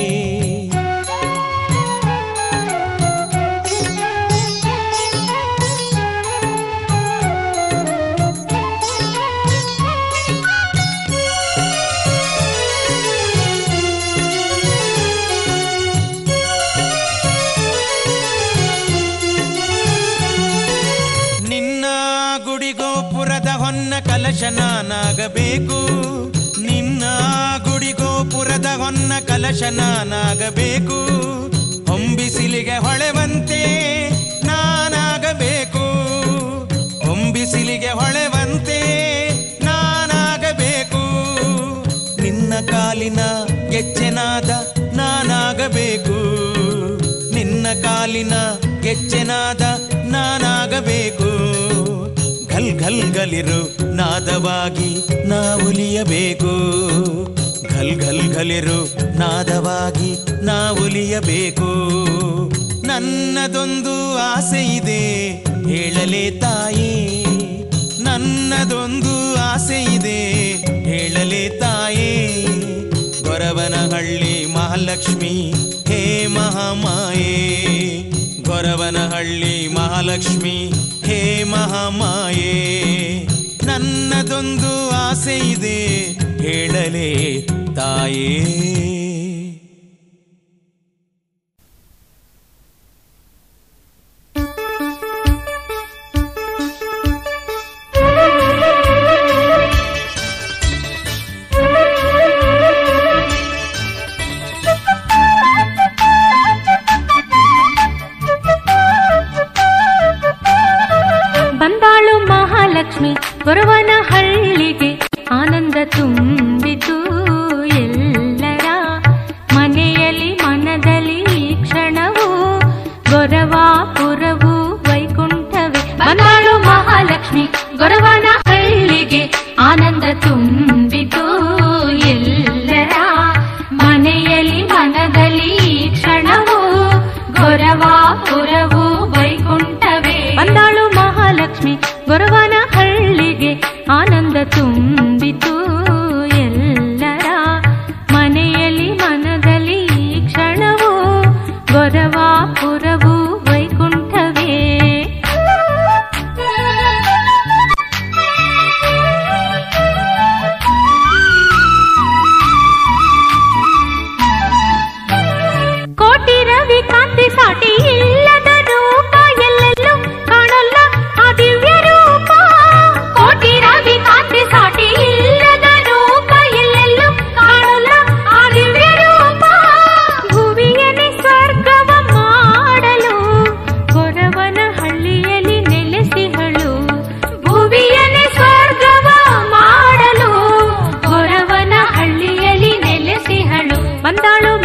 ನಿನ್ನ ಗುಡಿ ಗೋಪುರದ ಹೊನ್ನ ಕಲಶ ನಾನಾಗಬೇಕು ನಿನ್ನ ಗುಡಿ ಗೋಪುರದ ಹೊನ್ನ ಕಲಶ ನಾನಾಗಬೇಕು ಹೊಂಬಿಸಿಲಿಗೆ ಹೊಳೆವಂತೆ ನಾನಾಗಬೇಕು ಹೊಂಬಿಸಿಲಿಗೆ ಹೊಳೆವಂತೆ ನಾನಾಗಬೇಕು ನಿನ್ನ ಕಾಲಿನ ಗೆಜ್ಜೆನಾದ ನಾನಾಗಬೇಕು ನಿನ್ನ ಕಾಲಿನ ಗೆಜ್ಜೆನಾದ ನಾನಾಗಬೇಕು ಘಲ್ ಘಲ್ ಗಲಿರು ನಾದವಾಗಿ ನಾವುಲಿಯಬೇಕು ಘಲ್ ಘಲ್ ಘಲಿರು ನಾದವಾಗಿ ನಾವುಲಿಯಬೇಕು ನನ್ನದೊಂದು ಆಸೆ ಇದೆ ಹೇಳಲೇ ತಾಯೇ ನನ್ನದೊಂದು ಆಸೆ ಇದೆ ಹೇಳಲೇ ತಾಯೇ ಗೊರವನಹಳ್ಳಿ ಮಹಾಲಕ್ಷ್ಮಿ ಹೇ ಮಹಾಮಾಯೇ ಗೊರವನಹಳ್ಳಿ ಮಹಾಲಕ್ಷ್ಮಿ ಹೇ ಮಹಾಮಾಯೇ ನನ್ನದೊಂದು ಆಸೆ ಇದೆ ಹೇಳಲೇ ತಾಯೇ ಬಂದಾಳು ಮಹಾಲಕ್ಷ್ಮಿ ಗೊರವನ ಹಳ್ಳಿಗೆ ಆನಂದ ತುಂಬಿತು ಎಲ್ಲರ ಮನೆಯಲ್ಲಿ ಮನದಲ್ಲಿ ಈ ಕ್ಷಣವು ಗೊರವಾಪುರವು ವೈಕುಂಠವೇ ಬಂದಾಳು ಮಹಾಲಕ್ಷ್ಮಿ ಗೊರವನ ಹಳ್ಳಿಗೆ ಆನಂದ ತುಂಬಿತು ಎಲ್ಲರ ಮನೆಯಲ್ಲಿ ಮನದಲ್ಲಿ ಈ ಕ್ಷಣವು ಗೊರವಾಪುರವು ವೈಕುಂಠವೇ ಬಂದಾಳು ಮಹಾಲಕ್ಷ್ಮಿ ಗೊರವನ ಹಳ್ಳಿಗೆ ಆನಂದ ತುಂಬಿತು ಎಲ್ಲರ ಮನೆಯಲ್ಲಿ ಮನದಲ್ಲಿ ಈ ಕ್ಷಣವು ಗೊರವಾಪುರವು ವೈಕುಂಠವೇ ಕೋಟಿ ರವಿ ಕಾಂತಿ ಸಾಟಿ ಇಲ್ಲದ ರೂಪ ಎಲ್ಲೆಲ್ಲೂ ಕಾಣಲ್ಲ ಆ ದಿವ್ಯ ರೂಪ ಕೋಟಿ ರವಿ ಕಾಂತಿ ಸಾಟಿ ಇಲ್ಲದ ರೂಪ ಎಲ್ಲೆಲ್ಲೂ ಕಾಣಲ್ಲ ಆ ದಿವ್ಯ ರೂಪ ಭುವಿಯನೆ ಸ್ವರ್ಗವ ಮಾಡಲು ಗೊರವನ ಹಳ್ಳಿಯಲ್ಲಿ ನೆಲೆಸಿಹಳು ಭುವಿಯನೆ ಸ್ವರ್ಗವ ಮಾಡಲು ಗೊರವನ ಹಳ್ಳಿಯಲ್ಲಿ ನೆಲೆಸಿಹಳು ಬಂದಾಳು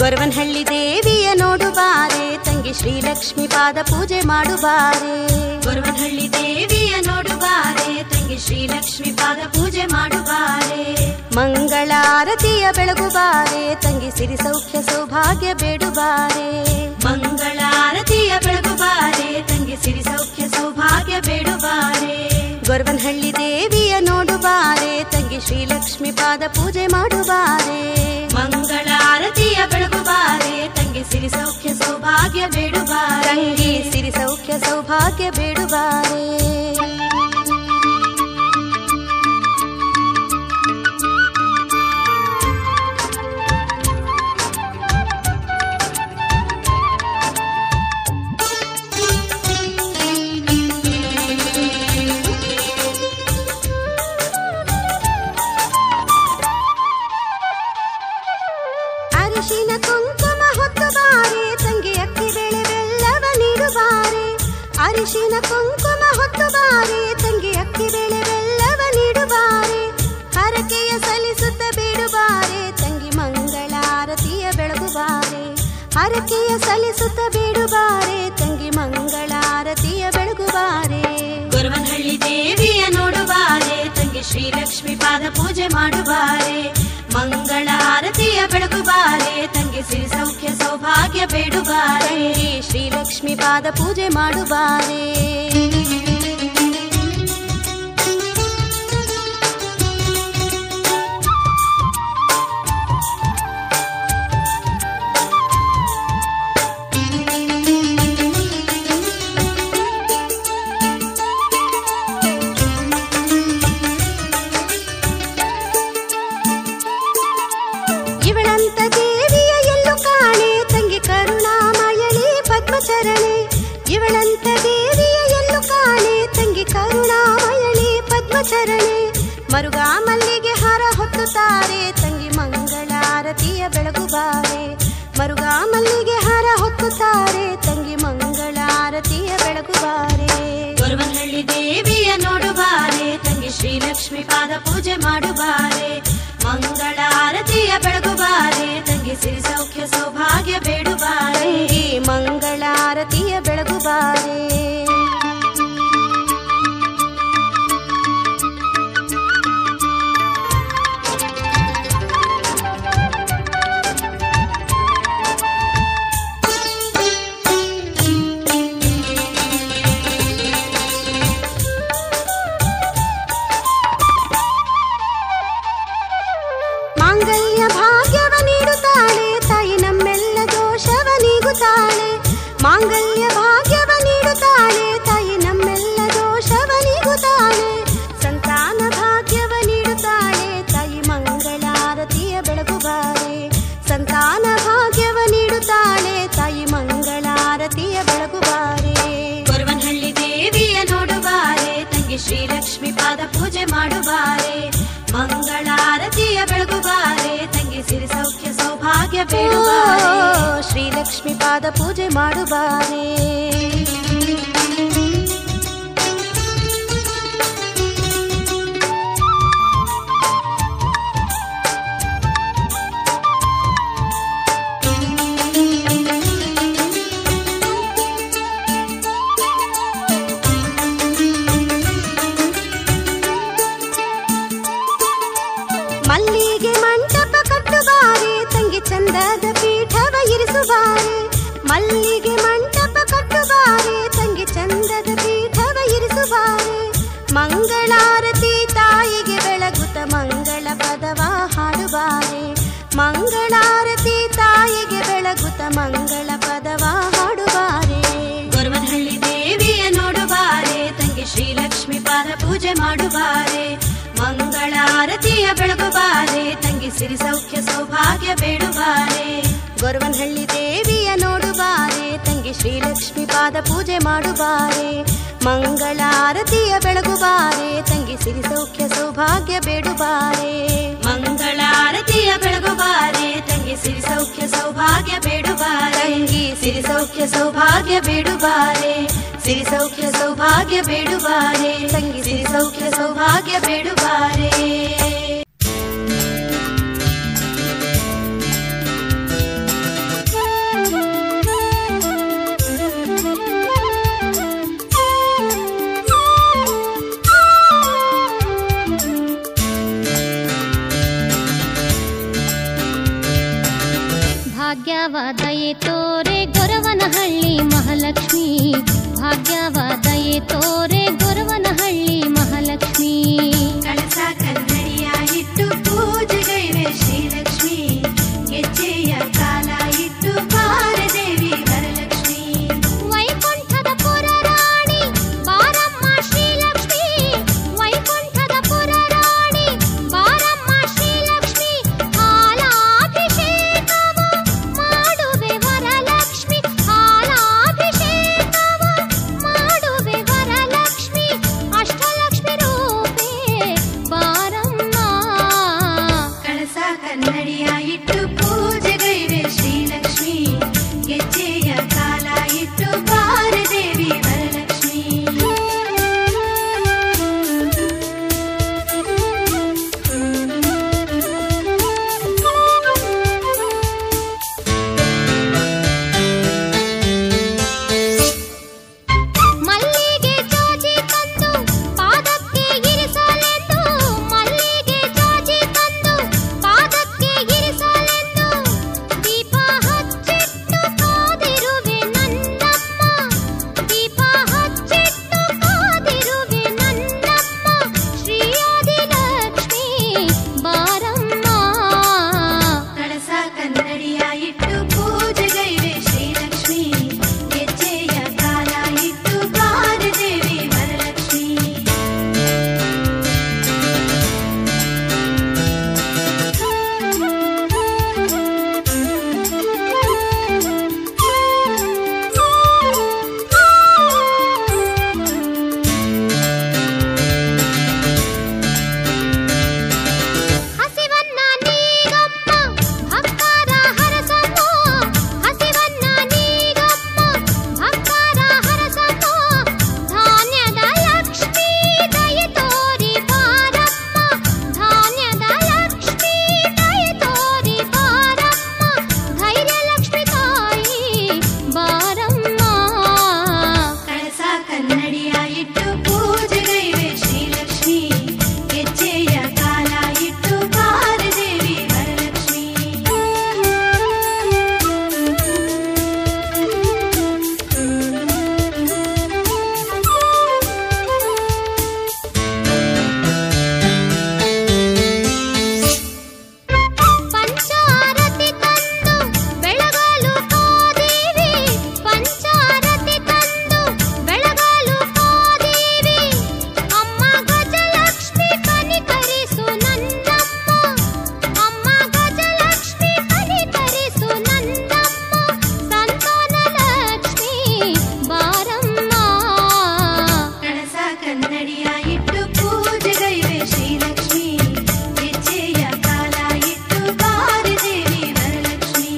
ಗೊರವನಹಳ್ಳಿ ದೇವಿಯ ನೋಡು ಬಾರೆ ತಂಗಿ ಶ್ರೀಲಕ್ಷ್ಮಿ ಪಾದ ಪೂಜೆ ಮಾಡು ಬಾರೆ ಗೊರವನಹಳ್ಳಿ ದೇವಿಯ ನೋಡು ಬಾರೆ ತಂಗಿ ಶ್ರೀಲಕ್ಷ್ಮಿ ಪಾದ ಪೂಜೆ ಮಾಡು ಬಾರೆ ಮಂಗಳಾರತಿಯ ಬೆಳಗು ಬಾರೆ ತಂಗಿ ಸಿರಿ ಸೌಖ್ಯ ಸೌಭಾಗ್ಯ ಬೇಡು ಬಾರೆ ಮಂಗಳಾರತಿಯ ಬೆಳಗು ಬಾರೆ ತಂಗಿ ಸಿರಿ ಸೌಖ್ಯ ಸೌಭಾಗ್ಯ ಬೇಡು ಬಾರೆ ಗೊರವನಹಳ್ಳಿ ದೇವಿಯ ನೋಡು ಬಾರೆ ತಂಗಿ ಶ್ರೀಲಕ್ಷ್ಮಿ ಪಾದ ಪೂಜೆ ಮಾಡು ಬಾರೆ ಮಂಗಳಾರತಿಯ ಬೆಳಗು ಬಾರೆ ತಂಗಿ ಸಿರಿ ಸೌಖ್ಯ ಸೌಭಾಗ್ಯ ಬೇಡು ಬಾರೆ ತಂಗಿ ಸಿರಿ ಸೌಖ್ಯ ಸೌಭಾಗ್ಯ ಬೇಡು ಬಾರೆ ಅರಿಶಿನ ಕುಂಕುಮ ಹೊತ್ತು ಬಾರೆ ತಂಗಿ ಅಕ್ಕಿ ಬೇಳೆ ಬೆಲ್ಲವ ನೀಡು ಬಾರೆ ಅರಿಶಿನ ಕುಂಕುಮ ಹೊತ್ತು ಬಾರೆ ತಂಗಿ ಅಕ್ಕಿ ಬೇಳೆ ಬೆಲ್ಲವ ನೀಡು ಬಾರೆ ಹರಕೆಯ ಸಲ್ಲಿಸುತ್ತ ಬೇಡು ಬಾರೆ ತಂಗಿ ಮಂಗಳಾರತಿಯ ಬೆಳಗು ಬಾರೆ ಹರಕೆಯ ಸಲ್ಲಿಸುತ್ತ ಬೇಡು ಬಾರೆ ತಂಗಿ ಮಂಗಳಾರತಿಯ ಬೆಳಗು ಬಾರೆ ಗುರುವನಹಳ್ಳಿ ದೇವಿಯ ನೋಡು ಬಾರೆ ತಂಗಿ ಶ್ರೀಲಕ್ಷ್ಮಿ ಪಾದ ಪೂಜೆ ಮಾಡು ಬಾರೆ ಮಂಗಳ ಆರತಿಯ ಬೆಳಗು ಬಾರೆ ತಂಗಿ ಸಿರಿ ಸೌಖ್ಯ ಸೌಭಾಗ್ಯ ಬೇಡು ಬಾರೆ ಶ್ರೀಲಕ್ಷ್ಮಿ ಪಾದ ಪೂಜೆ ಮಾಡು ಬಾರೆ ಇವಳಂತ ದೇವಿಯ ಎಲ್ಲು ಕಾಣೆ ತಂಗಿ ಕರುಣಾಮಯಳಿ ಪದ್ಮಚರಣೆ ಇವಳಂತ ದೇವಿಯ ಎಲ್ಲು ಕಾಣೆ ತಂಗಿ ಕರುಣಾಮಯಳಿ ಪದ್ಮಚರಣೆ ಮರುಗ ಮಲ್ಲಿಗೆ ಹಾರ ಹೊತ್ತುತ್ತಾರೆ ತಂಗಿ ಮಂಗಳಾರತಿಯ ಬೆಳಗು ಬಾರೆ ಮರುಗ ಮಲ್ಲಿಗೆ ಹಾರ ಹೊತ್ತುತ್ತಾರೆ ತಂಗಿ ಮಂಗಳಾರತಿಯ ಬೆಳಗು ಬಾರೆ ಗೊರವನಹಳ್ಳಿ ದೇವಿಯ ನೋಡು ಬಾರೆ ತಂಗಿ ಶ್ರೀಲಕ್ಷ್ಮಿ ಪಾದ ಪೂಜೆ ಮಾಡು ಬಾರೆ ಮಂಗಳ ಆರತಿಯ ಬೆಳಗು ಬಾರೆ ತಂಗಿ ಸಿರಿ ಸೌಖ್ಯ ಸೌಭಾಗ್ಯ ಬೇಡು ಬಾರೆ ಮಂಗಳ ಆರತಿಯ ಬೆಳಗು ಬಾರೆ ಮಾಂಗಲ್ಯ ಭಾಗ್ಯವ ನೀಡುತ್ತಾಳೆ ತಾಯಿ ನಮ್ಮೆಲ್ಲ ದೋಷವ ನೀಗುತ್ತಾಳೆ ಮಾಂಗಲ್ಯ ಭಾಗ್ಯವ ನೀಡುತ್ತಾಳೆ ತಾಯಿ ನಮ್ಮೆಲ್ಲ ದೋಷವ ನೀಗುತ್ತಾಳೆ ಸಂತಾನ ಭಾಗ್ಯವ ನೀಡುತ್ತಾಳೆ ತಾಯಿ ಮಂಗಳಾರತಿಯ ಬೆಳಗು ಬಾರೆ ಸಂತಾನ ಭಾಗ್ಯವ ನೀಡುತ್ತಾಳೆ ತಾಯಿ ಮಂಗಳಾರತಿಯ ಬೆಳಗು ಬಾರೆ ಗೊರವನಹಳ್ಳಿ ದೇವಿಯ ನೋಡು ಬಾರೆ ತಂಗಿ ಶ್ರೀಲಕ್ಷ್ಮಿ ಪಾದ ಪೂಜೆ ಮಾಡು ಬಾರೆ ಮಂಗಳಾರತಿಯ ಬೆಳಗು ಬಾರೆ ತಂಗಿ ಸಿರಿ ಸೌಖ್ಯ ಸೌಭಾಗ್ಯ ಬೇಡು ಬಾರೆ ಶ್ರೀಲಕ್ಷ್ಮಿ ಪಾದ ಪೂಜೆ ಮಾಡು ಬಾರೆ ಮಲ್ಲಿಗೆ ಮಂಟಪ ಕಟ್ಟುಬಾರೆ ತಂಗಿ ಚಂದದ ಪೀಠವ ಇರಿಸುಬಾರೆ ಮಲ್ಲಿಗೆ ಮಂಟಪ ಕಟ್ಟುಬಾರೆ ತಂಗಿ ಚಂದದ ಪೀಠವ ಇರಿಸುಬಾರೆ ಮಂಗಳಾರತಿ ತಾಯಿಗೆ ಬೆಳಗುತ್ತ ಮಂಗಳ ಪದವ ಹಾಡುಬಾರೆ ಮಂಗಳಾರತಿ ತಾಯಿಗೆ ಬೆಳಗುತ್ತ ಮಂಗಳ ಪದವ ಹಾಡುಬಾರೆ ಗೊರವನಹಳ್ಳಿ ದೇವಿಯ ನೋಡುಬಾರೆ ತಂಗಿ ಶ್ರೀಲಕ್ಷ್ಮಿ ಪಾದ ಪೂಜೆ ಮಾಡುಬಾರೆ ಮಂಗಳಾರತಿಯ ಬೆಳಗು ಬಾರೆ ತಂಗಿ ಸಿರಿ ಸೌಖ್ಯ ಸೌಭಾಗ್ಯ ಬೇಡು ಬಾರೆ ಗೊರವನಹಳ್ಳಿ ದೇವಿಯ ನೋಡು ಬಾರೆ ತಂಗಿ ಶ್ರೀಲಕ್ಷ್ಮಿ ಪಾದ ಪೂಜೆ ಮಾಡು ಬಾರೆ ಮಂಗಳಾರತಿಯ ಬೆಳಗು ಬಾರೆ ತಂಗಿ ಸಿರಿ ಸೌಖ್ಯ ಸೌಭಾಗ್ಯ ಬೇಡು ಬಾರೆ ಮಂಗಳಾರತಿಯ ಬೆಳಗು ಬಾರೆ ತಂಗಿ ಸಿರಿ ಸೌಖ್ಯ ಸೌಭಾಗ್ಯ ಬೇಡು ಬಾರೆ ತಂಗಿ ಸಿರಿ ಸೌಖ್ಯ ಸೌಭಾಗ್ಯ ಬೇಡು ಬಾರೆ ಸಿರಿ ಸೌಖ್ಯ ಸೌಭಾಗ್ಯ ಬೇಡು ಬಾರೆ ತಂಗಿ ಸಿರಿ ಸೌಖ್ಯ ಸೌಭಾಗ್ಯ ಬೇಡು ಬಾರೆ ಭಾಗ್ಯವ ದಯೆ ತೋರೆ ಗೊರವನಹಳ್ಳಿ ಮಹಾಲಕ್ಷ್ಮಿ ಭಾಗ್ಯವ ದಯೆ ತೋರೆ ಗೊರವನಹಳ್ಳಿ ಮಹಾಲಕ್ಷ್ಮಿ ಕಳಸ ಕನ್ನಡಿಯ ಇಟ್ಟು ಪೂಜೆಗೈವೆ ಶ್ರೀಲಕ್ಷ್ಮಿ ಗೆಜ್ಜೆಯ ಕಾಲ ಇಟ್ಟು ಬಾರದೇವಿ ವರಲಕ್ಷ್ಮಿ ವೈಕುಂಠದ ಪುರರಾಣಿ ಬಾರಮ್ಮ ಶ್ರೀಲಕ್ಷ್ಮಿ ವೈಕುಂಠದ ಪುರರಾಣಿ ಬಾರಮ್ಮ ಶ್ರೀಲಕ್ಷ್ಮಿ ಹಾಲಾಭಿಷೇಕವ ಮಾಡುವೆ ವರಲಕ್ಷ್ಮಿ ಹಾಲಾಭಿಷೇಕವ ಮಾಡುವೆ ವರಲಕ್ಷ್ಮಿ ಅಷ್ಟಲಕ್ಷ್ಮಿ ರೂಪೇ ಬಾರಮ್ಮ ಕಳಸ ಕನ್ನಡಿಯ ಇಟ್ಟು ಪೂಜೆಗೈವೆ ಶ್ರೀಲಕ್ಷ್ಮಿ ಗೆಜ್ಜೆಯ ಕಾಲ ಇಟ್ಟು ಬಾರದೇವಿ ವರಲಕ್ಷ್ಮಿ ಮಲ್ಲಿಗೆ ಜಾಜಿ ತಂದು ಪಾದಕ್ಕೆ ಇರಿಸಲೆಂದು ಮಲ್ಲಿಗೆ ಜಾಜಿ ತಂದು ಪಾದಕ್ಕೆ ಇರಿಸಲೆಂದು ದೀಪ ಹಚ್ಚಿಟ್ಟು ಕಾದಿರುವೆ ನನ್ನಮ್ಮ ದೀಪ ಹಚ್ಚಿಟ್ಟು ಕಾದಿರುವೆ ನನ್ನಮ್ಮ ಶ್ರೀಯಾದಿಲಕ್ಷ್ಮಿ ಬಾರಮ್ಮ ಕಳಸ ಕನ್ನಡಿಯ ಇಟ್ಟು ಪೂಜೆಗೈವೆ ಶ್ರೀಲಕ್ಷ್ಮಿ ಗೆಜ್ಜೆಯ ಕಾಲ ಇಟ್ಟು ಬಾರದೇವಿ ವರಲಕ್ಷ್ಮಿ ಹಸಿವನ್ನ ನೀಗಮ್ಮ ಭಕ್ತರ ಹರಸಮ್ಮ ಹಸಿವನ್ನ ನೀಗಮ್ಮ ಭಕ್ತರ ಹರಸಮ್ಮ ಧಾನ್ಯದ ಲಕ್ಷ್ಮೀ ದಯ ತೋರಿ ಬಾರಮ್ಮ ಧಾನ್ಯದ ಲಕ್ಷ್ಮೀ ದಯ ತೋರಿ ಬಾರಮ್ಮ ಧೈರ್ಯ ಲಕ್ಷ್ಮಿ ತಾಯಿ ಬಾರಮ್ಮ ಕಳಸ ಕನ್ನಡಿಯ ಇಟ್ಟು ಪೂಜೆಗೈವೆ ಶ್ರೀಲಕ್ಷ್ಮಿ ಗೆಜ್ಜೆಯ ಕಾಲ ಇಟ್ಟು ಬಾರದೇವಿ ವರಲಕ್ಷ್ಮಿ ಪಂಚಾರತಿ ತಂದು ಬೆಳಗಲು ಕಾದೇವಿ ಪಂಚಾರತಿ ತಂದು ಬೆಳಗಲು ಕಾದೇವಿ ಅಮ್ಮ ಗಜಲಕ್ಷ್ಮಿ ಕನಿಕರಿಸು ನನ್ನಮ್ಮ ಅಮ್ಮ ಗಜಲಕ್ಷ್ಮಿ ಕನಿಕರಿಸು ನನ್ನಮ್ಮ ಸಂತಾನ ಲಕ್ಷ್ಮಿ ಬಾರಮ್ಮ ಕಳಸ ಕನ್ನಡಿಯ ಇಟ್ಟು ಪೂಜೆಗೈವೆ ಶ್ರೀಲಕ್ಷ್ಮಿ ಗೆಜ್ಜೆಯ ಕಾಲ ಇಟ್ಟು ಬಾರದೇವಿ ವರಲಕ್ಷ್ಮಿ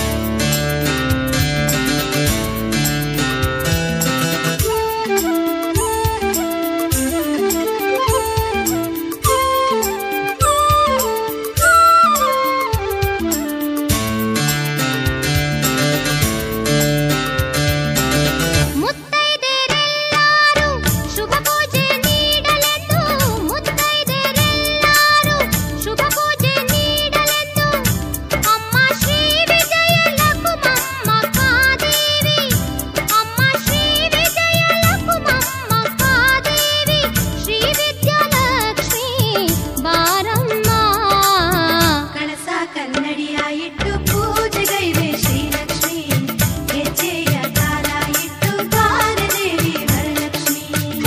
ಮುತ್ತೈದೆರೆಲ್ಲಾರು ಶುಭ ಪೂಜೆ ನೀಡಲೆಂದು ಮುತ್ತೈದೆರೆಲ್ಲಾರು ಶುಭ ಪೂಜೆ ನೀಡಲೆಂದು ಅಮ್ಮ ಶ್ರೀ ವಿಜಯ ಲಕುಮಮ್ಮ ಕಾದೇವಿ ಅಮ್ಮ ಶ್ರೀ ವಿಜಯ ಲಕುಮಮ್ಮ ಕಾದೇವಿ ಶ್ರೀ ವಿದ್ಯಾಲಕ್ಷ್ಮಿ ಬಾರಮ್ಮ ಕಳಸ ಕನ್ನಡಿಯ ಇಟ್ಟು ಪೂಜೆಗೈವೆ ಶ್ರೀಲಕ್ಷ್ಮಿ ಗೆಜ್ಜೆಯ ಕಾಲ ಇಟ್ಟು ಬಾರದೇವಿ ವರಲಕ್ಷ್ಮಿ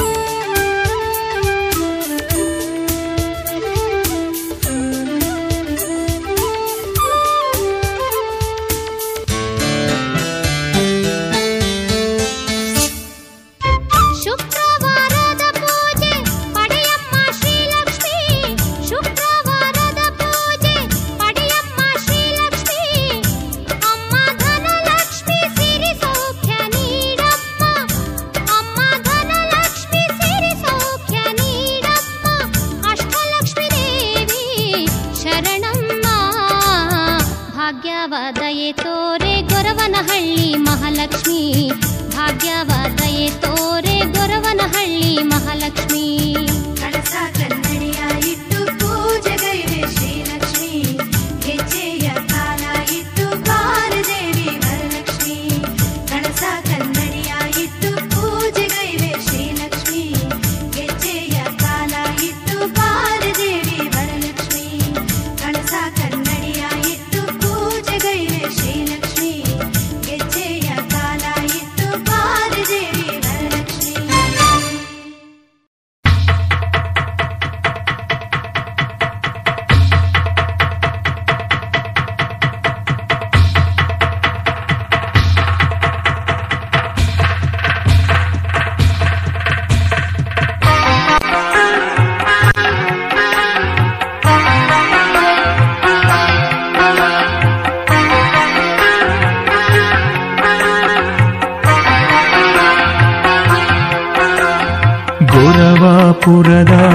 ಶುಕ್ರವಾರದ ಪೂಜೆ ಪಡೆಯಮ್ಮ ಶ್ರೀಲಕ್ಷ್ಮಿ ಶುಕ್ರವಾರದ ಪೂಜೆ ಪಡೆಯಮ್ಮ ಶ್ರೀಲಕ್ಷ್ಮಿ ಅಮ್ಮ ಧನಲಕ್ಷ್ಮಿ ಸಿರಿ ಸೌಖ್ಯ ನೀಡಮ್ಮ ಅಮ್ಮ ಧನಲಕ್ಷ್ಮಿ ಸಿರಿ ಸೌಖ್ಯ ನೀಡಮ್ಮ ಅಷ್ಟಲಕ್ಷ್ಮಿ ದೇವಿ ಶರಣಮ್ಮ ಭಾಗ್ಯವ ದಯೆ ತೋರೆ ಗೊರವನಹಳ್ಳಿ ಮಹಾಲಕ್ಷ್ಮಿ ಭಾಗ್ಯವ ದಯೆ ತೋರೆ ಗೊರವನಹಳ್ಳಿ ಮಹಾಲಕ್ಷ್ಮಿ ಕಳಸ ಕನ್ನಡಿಯ ಇಟ್ಟು ಪೂಜೆಗೈವೆ ಶ್ರೀಲಕ್ಷ್ಮಿ ಗೆಜ್ಜೆಯ ಕಾಲ ಇಟ್ಟು ಬಾರದೇವಿ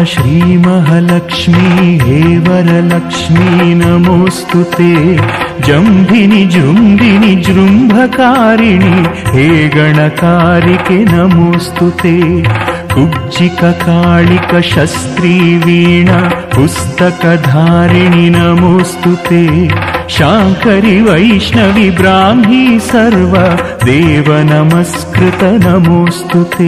श्रीमहालक्ष्मी हे वरलक्ष्मी नमोऽस्तु ते जम्भिनि जृम्भिनि जृम्भकारिणि हे गणकारिके नमोऽस्तु ते कुब्जिककालिक शस्त्री वीणा पुस्तकधारिणि नमोऽस्तु ते शाङ्करि वैष्णवि ब्राह्मी सर्व देव नमस्कृत नमोऽस्तु ते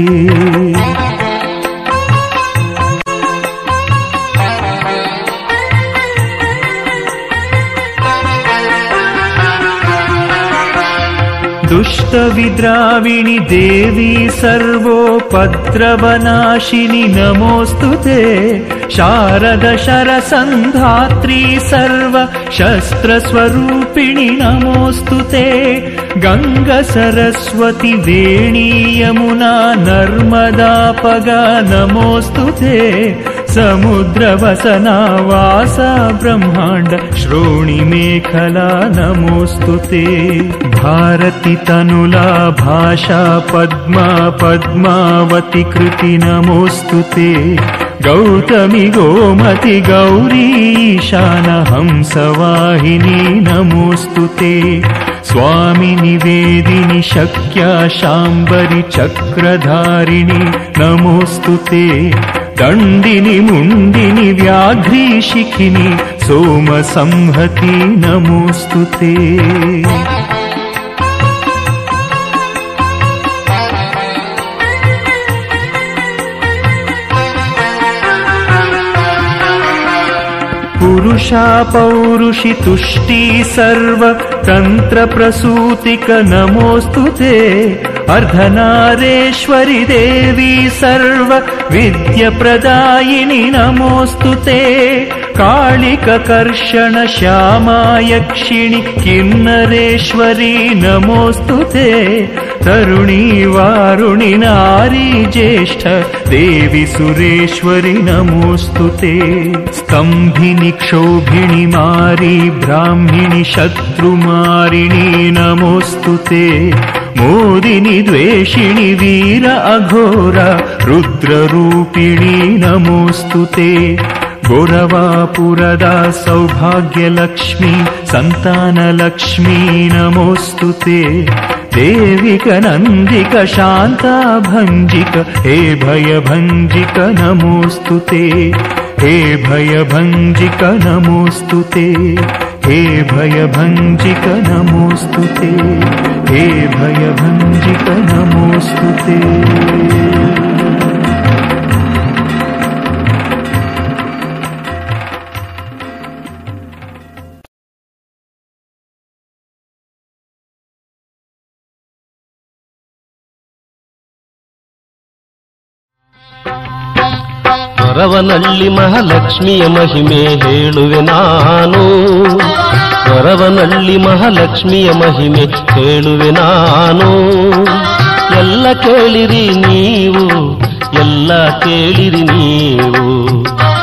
दुष्टविद्राविणि देवी सर्वोपद्रवनाशिनि नमोऽस्तु ते शारद शरसन्धात्री सर्व शस्त्रस्वरूपिणि नमोऽस्तु ते गङ्ग सरस्वति वेणी यमुना नर्मदापगा नमोऽस्तु ते समुद्रवसना वासा ब्रह्माण्ड श्रोणिमेखला नमोऽस्तु ते भारति तनुला भाषा पद्मा पद्मावति कृति नमोऽस्तु ते गौतमि गोमति गौरीशान हंसवाहिनी नमोऽस्तु ते स्वामिनि वेदिनि शक्या शाम्बरि चक्रधारिणि नमोऽस्तु ते दण्डिनि मुण्डिनि व्याघ्री शिखिनि सोमसंहति नमोऽस्तु ते पुरुषा पौरुषि तुष्टि सर्व तन्त्रप्रसूतिक नमोऽस्तु ते अर्धनारेश्वरि देवी सर्व विद्यप्रदायिनि नमोऽस्तु ते कालिककर्षण श्यामा यक्षिणि किन्नरेश्वरी नमोऽस्तु ते तरुणी वारुणि नारी ज्येष्ठ देवि सुरेश्वरि नमोऽस्तु ते स्तम्भिनि क्षोभिणि मारी ब्राह्मिणि शत्रुमारिणि नमोऽस्तु ते मोदिनि द्वेषिणि वीर अघोर रुद्ररूपिणि नमोऽस्तु ते गोरवापुरदा सौभाग्यलक्ष्मी सन्तानलक्ष्मी नमोऽस्तु ते देविक नन्दिक शान्ता भञ्जिक हे भयभञ्जिक नमोऽस्तु ते हे भयभञ्जिक नमोऽस्तु ते हे भयभञ्जिक नमोऽस्तु ते हे भयभञ्जिक नमोऽस्तु ते ವರವನಳ್ಳಿ ಮಹಾಲಕ್ಷ್ಮಿಯ ಮಹಿಮೆ ಹೇಳುವೆ ನಾನು ವರವನಳ್ಳಿ ಮಹಾಲಕ್ಷ್ಮಿಯ ಮಹಿಮೆ ಹೇಳುವೆ ನಾನು ಎಲ್ಲ ಕೇಳಿರಿ ನೀವು ಎಲ್ಲ ಕೇಳಿರಿ ನೀವು